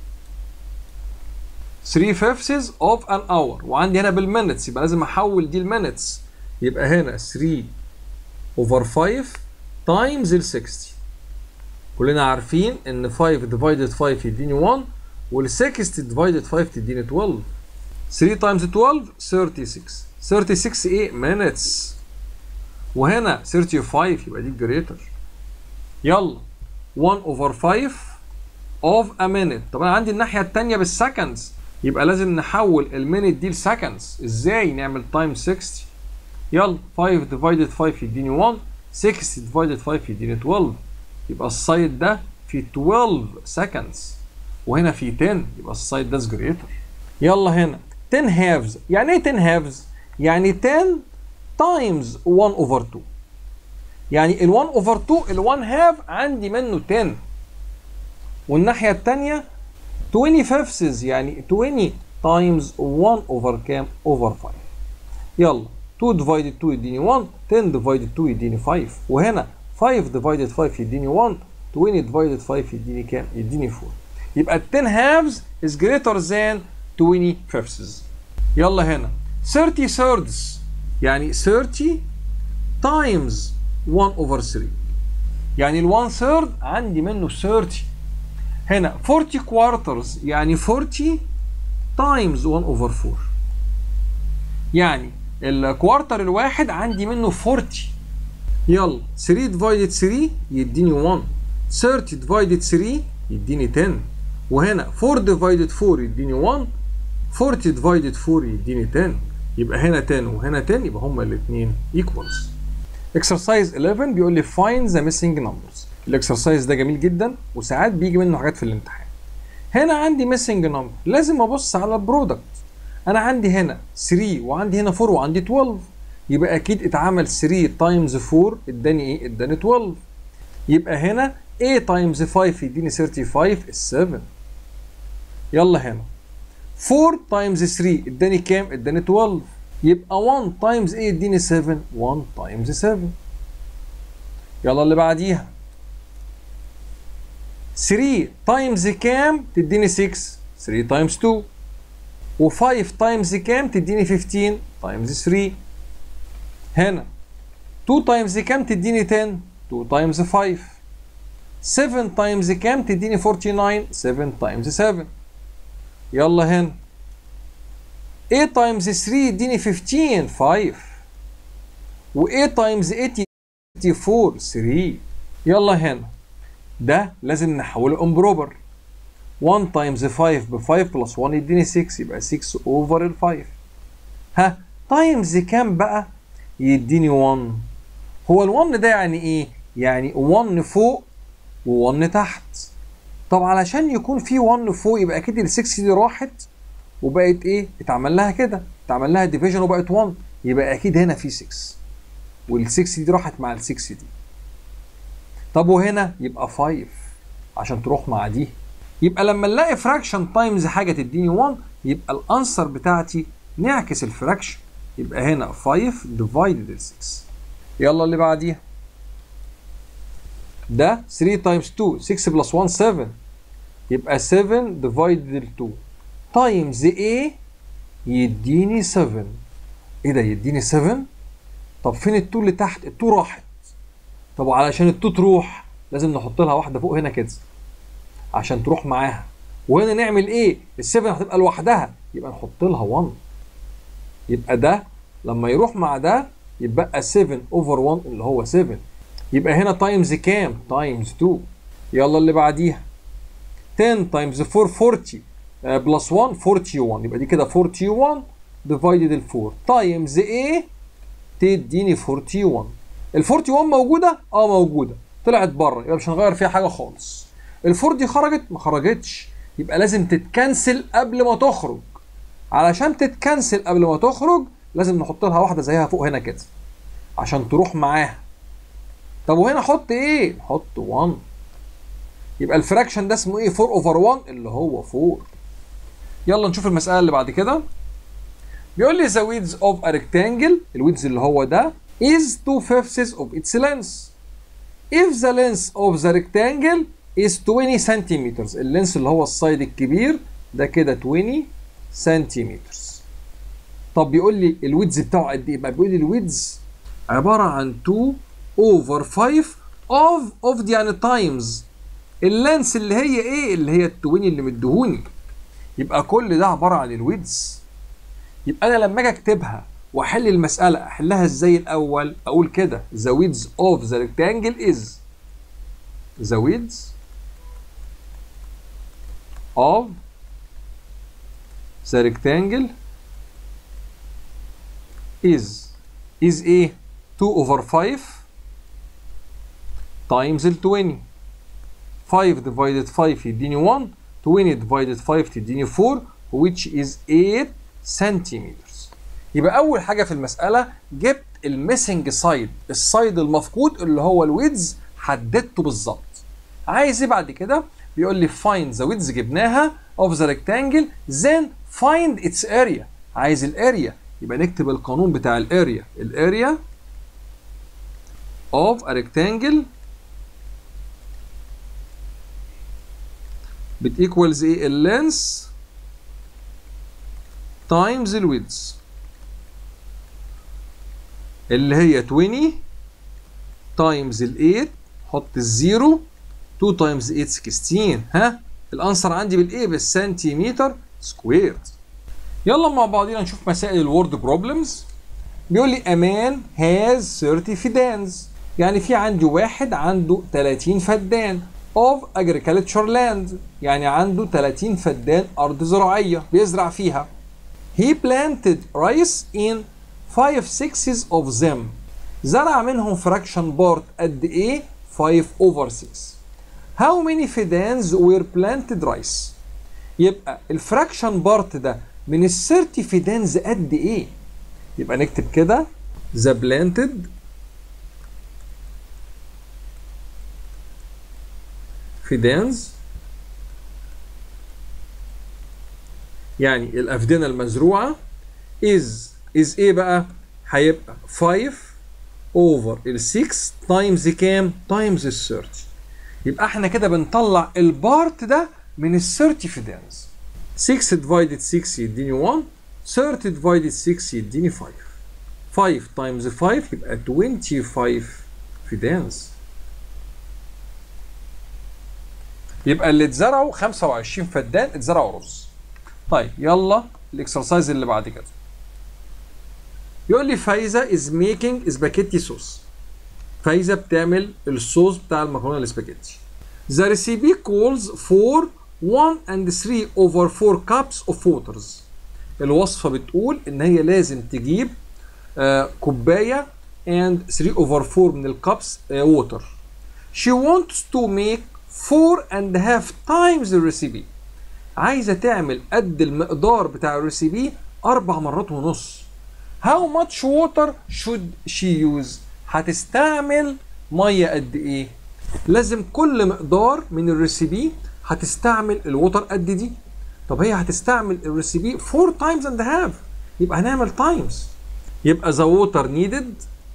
3 fifths of an hour وعندي هنا بالمينتس يبقى لازم احول دي المينتس يبقى هنا 3 over 5 times ال 60 كلنا عارفين ان 5 divided 5 يديني 1 وال 60 divided 5 تديني 12 3 times 12 36 36 ايه minutes وهنا 35 يبقى دي الجريتر يلا 1 over 5 of a minute طب انا عندي الناحيه الثانيه بالسكندز يبقى لازم نحول المينت دي لسكندز ازاي نعمل تايم 60 يلا 5 divided 5 يديني 1 60 divided 5 يديني 12 يبقى السايد ده في 12 seconds وهنا في 10 يبقى السايد ده جريتر يلا هنا 10 halves يعني ايه 10 halves يعني 10 times 1 over 2 يعني ال 1 over 2 ال 1 half عندي منه 10 والناحية التانية 20 fifths يعني 20 times 1 over كام over 5 يلا 2 divided 2 يديني 1 10 divided 2 يديني 5 وهنا 5 divided 5 يديني 1 20 divided 5 يديني كام يديني 4 يبقى ال 10 halves is greater than 20 fifths يلا هنا 30 thirds يعني 30 times 1 over 3 يعني ال 1 third عندي منه 30 هنا 40 quarters يعني 40 times 1 over 4 يعني الكوارتر الواحد عندي منه 40 يلا 3 divided 3 يديني 1 30 divided 3 يديني 10 وهنا 4 divided 4 يديني 1 40 divided 4 يديني 10 يبقى هنا 10 وهنا 10 يبقى هما الاثنين equals exercise 11 بيقول لي find the missing numbers الاكسرسايز ده جميل جدا وساعات بيجي منه حاجات في الامتحان هنا عندي ميسنج نمبر لازم ابص على البرودكت انا عندي هنا 3 وعندي هنا 4 وعندي 12 يبقى اكيد اتعمل 3 تايمز 4 اداني ايه اداني 12 يبقى هنا a تايمز 5 يديني 35 7 يلا هنا 4 تايمز 3 اداني كام اداني 12 يبقى 1 تايمز a يديني 7 1 تايمز 7 يلا اللي بعديها 3 تايمز كام تديني 6 3 تايمز 2 و5 تايمز كام تديني 15 تايمز 3 هنا 2 تايمز كام تديني 10 2 تايمز 5 7 تايمز كام تديني 49 7 تايمز 7 يلا هنا 8 تايمز 3 يديني 15 5 و8 تايمز 8 4 3 يلا هنا ده لازم نحوله امبروبر 1 تايمز 5 ب 5 بلس 1 يديني 6 يبقى 6 اوفر ال 5 ها تايمز كام بقى يديني 1 هو ال 1 ده يعني ايه يعني 1 فوق و1 تحت طب علشان يكون في 1 فوق يبقى اكيد ال 6 دي راحت وبقت ايه اتعمل لها كده اتعمل لها ديفيجن وبقت 1 يبقى اكيد هنا في 6 وال 6 دي راحت مع ال 6 دي طب وهنا يبقى 5 عشان تروح مع دي يبقى لما نلاقي فراكشن تايمز حاجه تديني 1 يبقى الانسر بتاعتي نعكس الفراكشن يبقى هنا 5 ديفايدد 6 يلا اللي بعديها ده 3 تايمز 2 6 بلس 1 7 يبقى 7 ديفايدد 2 تايمز ايه يديني 7 ايه ده يديني 7 طب فين ال 2 اللي تحت ال 2 راحت طب وعلشان ال 2 تروح لازم نحط لها واحده فوق هنا كده عشان تروح معاها وهنا نعمل ايه ال 7 هتبقى لوحدها يبقى نحط لها 1 يبقى ده لما يروح مع ده يبقى 7 اوفر 1 اللي هو 7 يبقى هنا تايمز كام تايمز 2 يلا اللي بعديها 10 تايمز 4 40 بلس 1 41 يبقى دي كده 41 ديفايدد ال 4 تايمز ايه تديني 41 ال 41 موجوده اه موجوده طلعت بره يبقى مش هنغير فيها حاجه خالص ال 4 دي خرجت ما خرجتش يبقى لازم تتكنسل قبل ما تخرج علشان تتكنسل قبل ما تخرج لازم نحط لها واحده زيها فوق هنا كده عشان تروح معاها طب وهنا حط ايه نحط 1 يبقى الفراكشن ده اسمه ايه 4 اوفر 1 اللي هو 4 يلا نشوف المساله اللي بعد كده بيقول لي the width of a rectangle الويدز اللي هو ده is 2 fifths of its length if the length of the rectangle is 20 centimeters اللينس اللي هو السايد الكبير ده كده 20 سنتيمترز طب بيقول لي الويدز بتاعه قد ايه بقى بيقول لي الويدز عباره عن 2 اوفر 5 اوف اوف دي يعني تايمز اللينس اللي هي ايه اللي هي ال 20 اللي مديهوني يبقى كل ده عباره عن الويدز يبقى انا لما اجي اكتبها واحل المساله احلها ازاي الاول اقول كده the width of the rectangle is the width of the rectangle is is ايه 2 over 5 times ال 20 5 divided 5 يديني 1 20 divided 5 تديني 4 which is 8 centimeters يبقى اول حاجه في المساله جبت الميسنج سايد السايد المفقود اللي هو الويدز حددته بالظبط عايز ايه بعد كده بيقول لي find the width جبناها of the rectangle then find its area عايز الاريا يبقى نكتب القانون بتاع الاريا الاريا of a rectangle بت equals ايه اللينس times الويدز اللي هي 20 تايمز ال 8 حط الزيرو 2 تايمز 8 16 ها الانسر عندي بالايه بالسنتيمتر سكويرد يلا مع بعضينا نشوف مسائل الورد بروبلمز بيقول لي a man has 30 فدانز يعني في عندي واحد عنده 30 فدان of agriculture land يعني عنده 30 فدان ارض زراعيه بيزرع فيها he planted rice in 5 sixes of them زرع منهم fraction part قد ايه 5 over 6 how many فدانز were planted rice يبقى الفراكشن بارت ده من ال 30 فدانز قد ايه يبقى نكتب كده the planted فدانز يعني الافدنه المزروعه is is ايه بقى هيبقى 5 over ال 6 تايمز كام تايمز ال 30 يبقى احنا كده بنطلع البارت ده من ال 30 فدانز 6 divided 6 يديني 1 30 divided 6 يديني 5 5 times 5 يبقى 25 فدانز يبقى اللي اتزرعوا 25 فدان اتزرعوا رز طيب يلا الاكسرسايز اللي بعد كده يقول لي فايزه از ميكينج سباكيتي صوص فايزه بتعمل الصوص بتاع المكرونه الاسباجيتي The recipe calls for 1 and 3 over 4 cups of waters الوصفه بتقول ان هي لازم تجيب آه كوبايه and 3 over 4 من الكابس آه water she wants to make 4 and a half times the recipe عايزه تعمل قد المقدار بتاع الريسيبي اربع مرات ونص how much water should she use هتستعمل ميه قد ايه لازم كل مقدار من الريسيبي هتستعمل الووتر قد دي طب هي هتستعمل الريسيبي 4 times and a half يبقى هنعمل times يبقى the water needed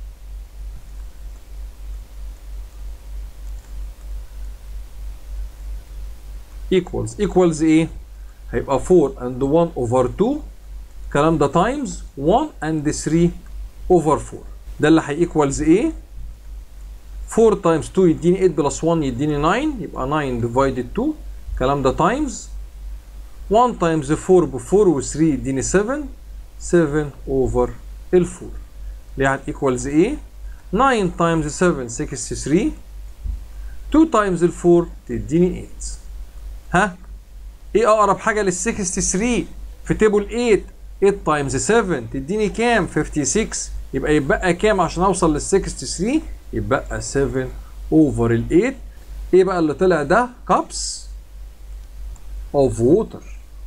equals equals ايه هيبقى 4 and 1 over 2 الكلام ده times 1 and 3 over 4 ده اللي هيكوالز ايه 4 times 2 يديني 8 بلس 1 يديني 9 يبقى 9 divided 2 الكلام ده times 1 times 4 ب 4 و 3 يديني 7 7 over ال 4 اللي هتيكوالز ايه 9 times 7 63 2 times ال 4 تديني 8 ها ايه اقرب حاجه لل 63 في تيبل 8 8 تايمز 7 تديني كام 56 يبقى يتبقى كام عشان اوصل لل 63 يتبقى 7 اوفر ال 8 ايه بقى اللي طلع ده كابس اوف ووتر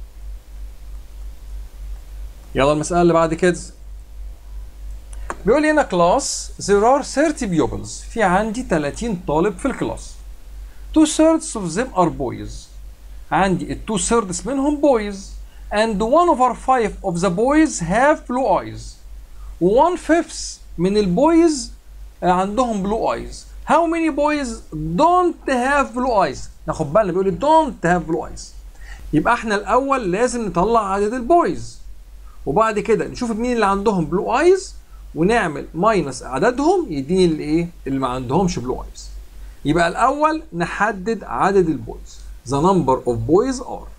يلا المساله اللي بعد كده بيقول لي هنا كلاس there are 30 pupils في عندي 30 طالب في الكلاس two thirds of them are boys عندي ال two thirds منهم boys and one over five of the boys have blue eyes one fifth من البويز عندهم blue eyes how many boys don't have blue eyes ناخد بالنا بيقول لي don't have blue eyes يبقى احنا الاول لازم نطلع عدد البويز وبعد كده نشوف مين اللي عندهم بلو ايز ونعمل ماينس عددهم يديني الايه اللي ما عندهمش بلو ايز يبقى الاول نحدد عدد البويز the number of boys are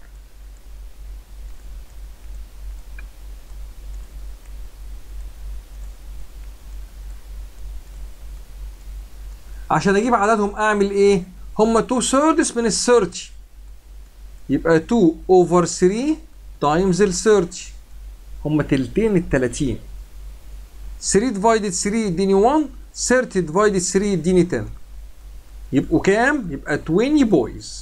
عشان اجيب عددهم اعمل ايه هم 2 thirds من ال 30 يبقى 2 over 3 times ال 30 هم تلتين ال 30 3 divided 3 يديني 1 30 divided 3 يديني 10 يبقوا كام؟ يبقى 20 بويز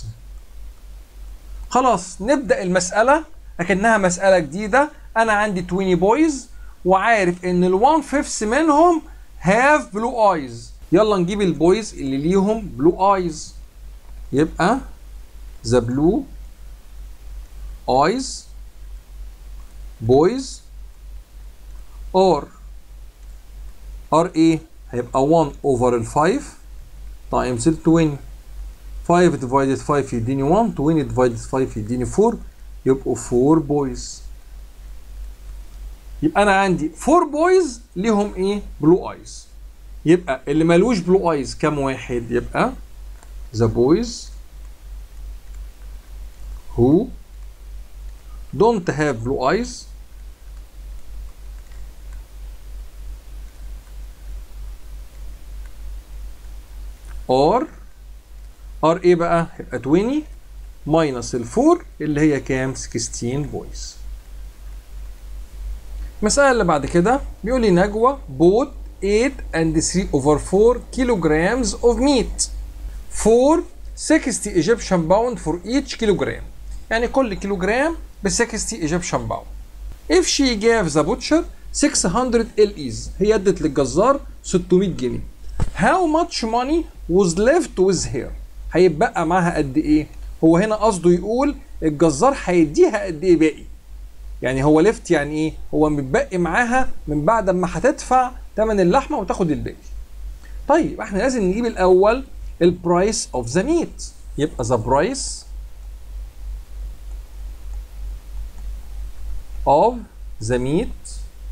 خلاص نبدأ المسألة لكنها مسألة جديدة أنا عندي 20 بويز وعارف إن ال 1 fifth منهم have blue eyes يلا نجيب البويز اللي ليهم blue eyes يبقى the blue eyes boys or are ايه هيبقى 1 over ال 5 times ال 20 5 divided 5 يديني 1 20 divided 5 يديني 4 يبقوا 4 boys يبقى انا عندي 4 boys ليهم ايه blue eyes يبقى اللي ملوش blue eyes كام واحد يبقى the boys who don't have blue eyes or are ايه بقى؟ يبقى 20 minus ال 4 اللي هي كام؟ 16 بويز. المسألة اللي بعد كده بيقول لي نجوى bought 8 and 3 over 4 kilograms of meat for 60 Egyptian pound for each kilogram. يعني كل كيلوجرام ب 60 Egyptian pound. If she gave the butcher 600 LEs هي ادت للجزار 600 جنيه. How much money was left with her؟ هيبقى معاها قد ايه؟ هو هنا قصده يقول الجزار هيديها قد ايه باقي؟ يعني هو ليفت يعني ايه؟ هو متبقي معاها من بعد ما هتدفع ثمن اللحمه وتاخد الباقي. طيب احنا لازم نجيب الاول البرايس اوف ذا ميت يبقى ذا برايس of the meat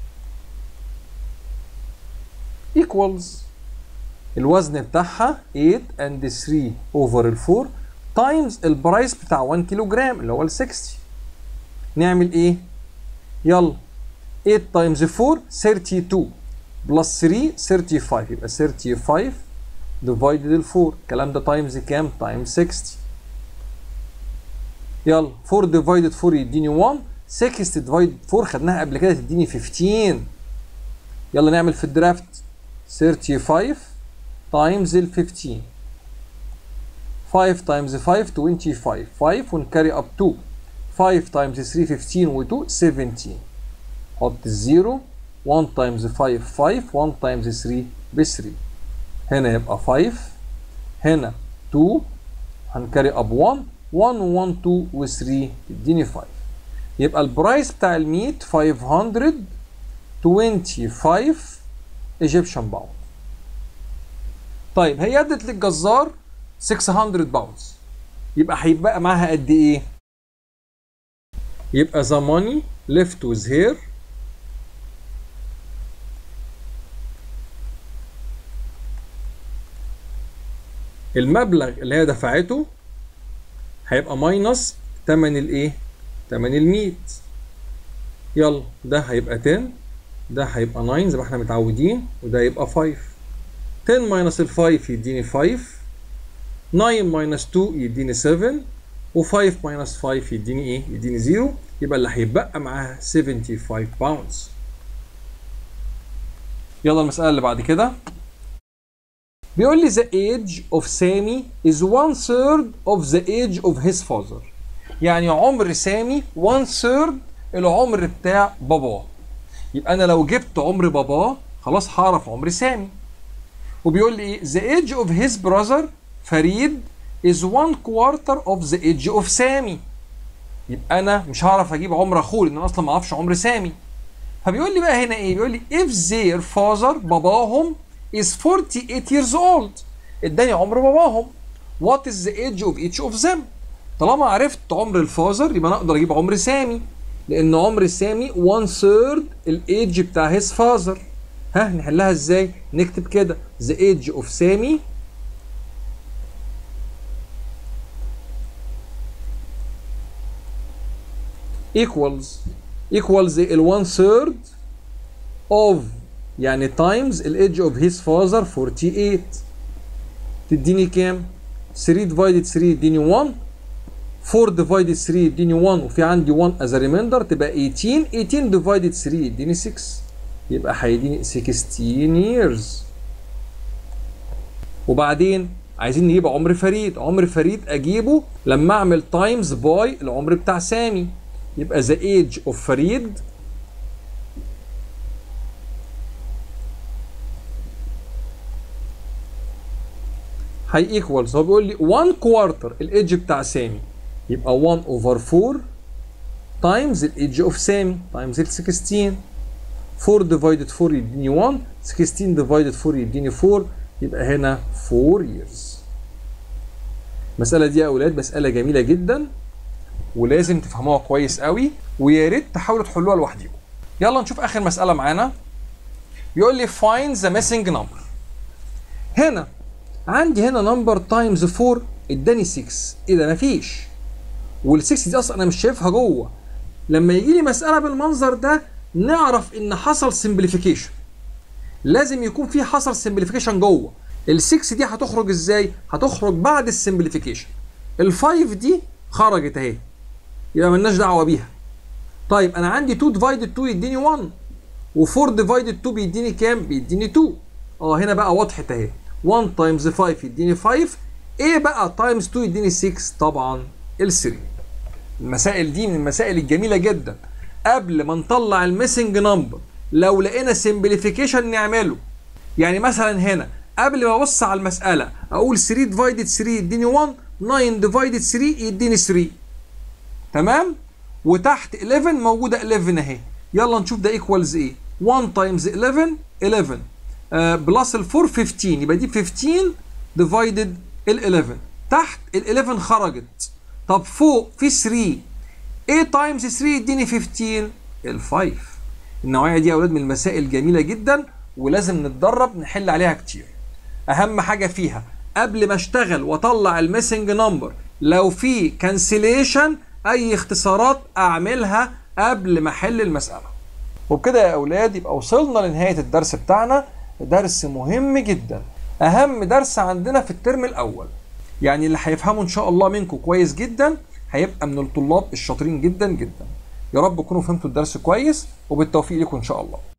equals الوزن بتاعها 8 and 3 over ال 4 times البرايس بتاع 1 كيلو جرام اللي هو ال 60 نعمل ايه؟ يلا 8 تايمز 4 32 بلس 3 35 يبقى 35 ديفايدد ال 4 الكلام ده تايمز كام؟ تايمز 60 يلا 4 ديفايدد 4 يديني 1 6 ديفايدد 4 خدناها قبل كده تديني 15 يلا نعمل في الدرافت 35 تايمز ال 15 5 تايمز 5 25 5 ونكاري اب 2 5 تايمز 3 15 و 2 17 حط الزيرو 1 تايمز 5 5 1 تايمز 3 ب 3 هنا يبقى 5 هنا 2 هنكاري اب 1 1 1 2 و 3 تديني 5 يبقى البرايس بتاع الميت 525 ايجيبشن باوند طيب هي ادت للجزار 600 باوندز يبقى هيبقى معاها قد ايه؟ يبقى the money left with her المبلغ اللي هي دفعته هيبقى ماينس تمن الايه؟ تمن الميت يلا ده هيبقى 10 ده هيبقى 9 زي ما احنا متعودين وده يبقى 5 10 ماينس ال 5 يديني 5 9 ماينس 2 يديني 7 و5 ماينس 5 يديني ايه؟ يديني 0 يبقى اللي هيبقى معاها 75 باوندز يلا المسألة اللي بعد كده بيقول لي the age of سامي is one third of the age of his father يعني عمر سامي one third العمر بتاع باباه يبقى انا لو جبت عمر باباه خلاص هعرف عمر سامي وبيقول لي ايه the age of his brother فريد is one quarter of the age of سامي يبقى انا مش هعرف اجيب عمر اخوه لان انا اصلا ما اعرفش عمر سامي فبيقول لي بقى هنا ايه بيقول لي if their father باباهم is 48 years old اداني عمر باباهم what is the age of each of them طالما عرفت عمر الفازر يبقى انا اقدر اجيب عمر سامي لان عمر سامي 1 third الايدج بتاع his father ها نحلها ازاي نكتب كده the age of سامي equals equals ال 1 third of يعني times ال age of his father 48 تديني كام 3 divided 3 يديني 1 4 divided 3 يديني 1 وفي عندي 1 as a remainder تبقى 18 18 divided 3 يديني 6 يبقى هيديني 16 years وبعدين عايزين نجيب عمر فريد عمر فريد اجيبه لما اعمل تايمز باي العمر بتاع سامي يبقى the age of فريد هي ايكوالز هو بيقول لي 1 كوارتر الايدج بتاع سامي يبقى 1 اوفر 4 تايمز الايدج اوف سامي تايمز ال 16 4 ديفايدد 4 يديني 1 16 ديفايدد 4 يديني 4 يبقى هنا 4 years المسألة دي يا أولاد مسألة جميلة جدا ولازم تفهموها كويس قوي ويا ريت تحاولوا تحلوها لوحديكم يلا نشوف آخر مسألة معانا بيقول لي find the missing number هنا عندي هنا نمبر تايمز 4 اداني 6 ايه ده مفيش وال6 دي اصلا انا مش شايفها جوه لما يجي لي مساله بالمنظر ده نعرف ان حصل سمبليفيكيشن لازم يكون في حصل سمبليفيكيشن جوه ال6 دي هتخرج ازاي هتخرج بعد السمبليفيكيشن ال5 دي خرجت اهي يبقى ملناش دعوه بيها طيب انا عندي 2 ديفايدد 2 يديني 1 و4 ديفايدد 2 بيديني كام بيديني 2 اه هنا بقى وضحت اهي 1 تايمز 5 يديني 5 ايه بقى تايمز 2 يديني 6 طبعا ال 3 المسائل دي من المسائل الجميله جدا قبل ما نطلع الميسنج نمبر لو لقينا سمبليفيكيشن نعمله يعني مثلا هنا قبل ما ابص على المساله اقول 3 ديفايدد 3 يديني 1 9 ديفايدد 3 يديني 3 تمام وتحت 11 موجوده 11 اهي يلا نشوف ده ايكوالز ايه 1 تايمز 11 11 بلس ال 4 15 يبقى دي 15 ديفايدد ال 11 تحت ال 11 خرجت طب فوق في 3 ايه تايمز 3 يديني 15 ال 5 النوعيه دي يا اولاد من المسائل جميله جدا ولازم نتدرب نحل عليها كتير اهم حاجه فيها قبل ما اشتغل واطلع الميسنج نمبر لو في كانسليشن اي اختصارات اعملها قبل ما احل المساله وبكده يا اولاد يبقى وصلنا لنهايه الدرس بتاعنا درس مهم جدا اهم درس عندنا في الترم الاول يعني اللي هيفهمه ان شاء الله منكم كويس جدا هيبقى من الطلاب الشاطرين جدا جدا يا رب تكونوا فهمتوا الدرس كويس وبالتوفيق لكم ان شاء الله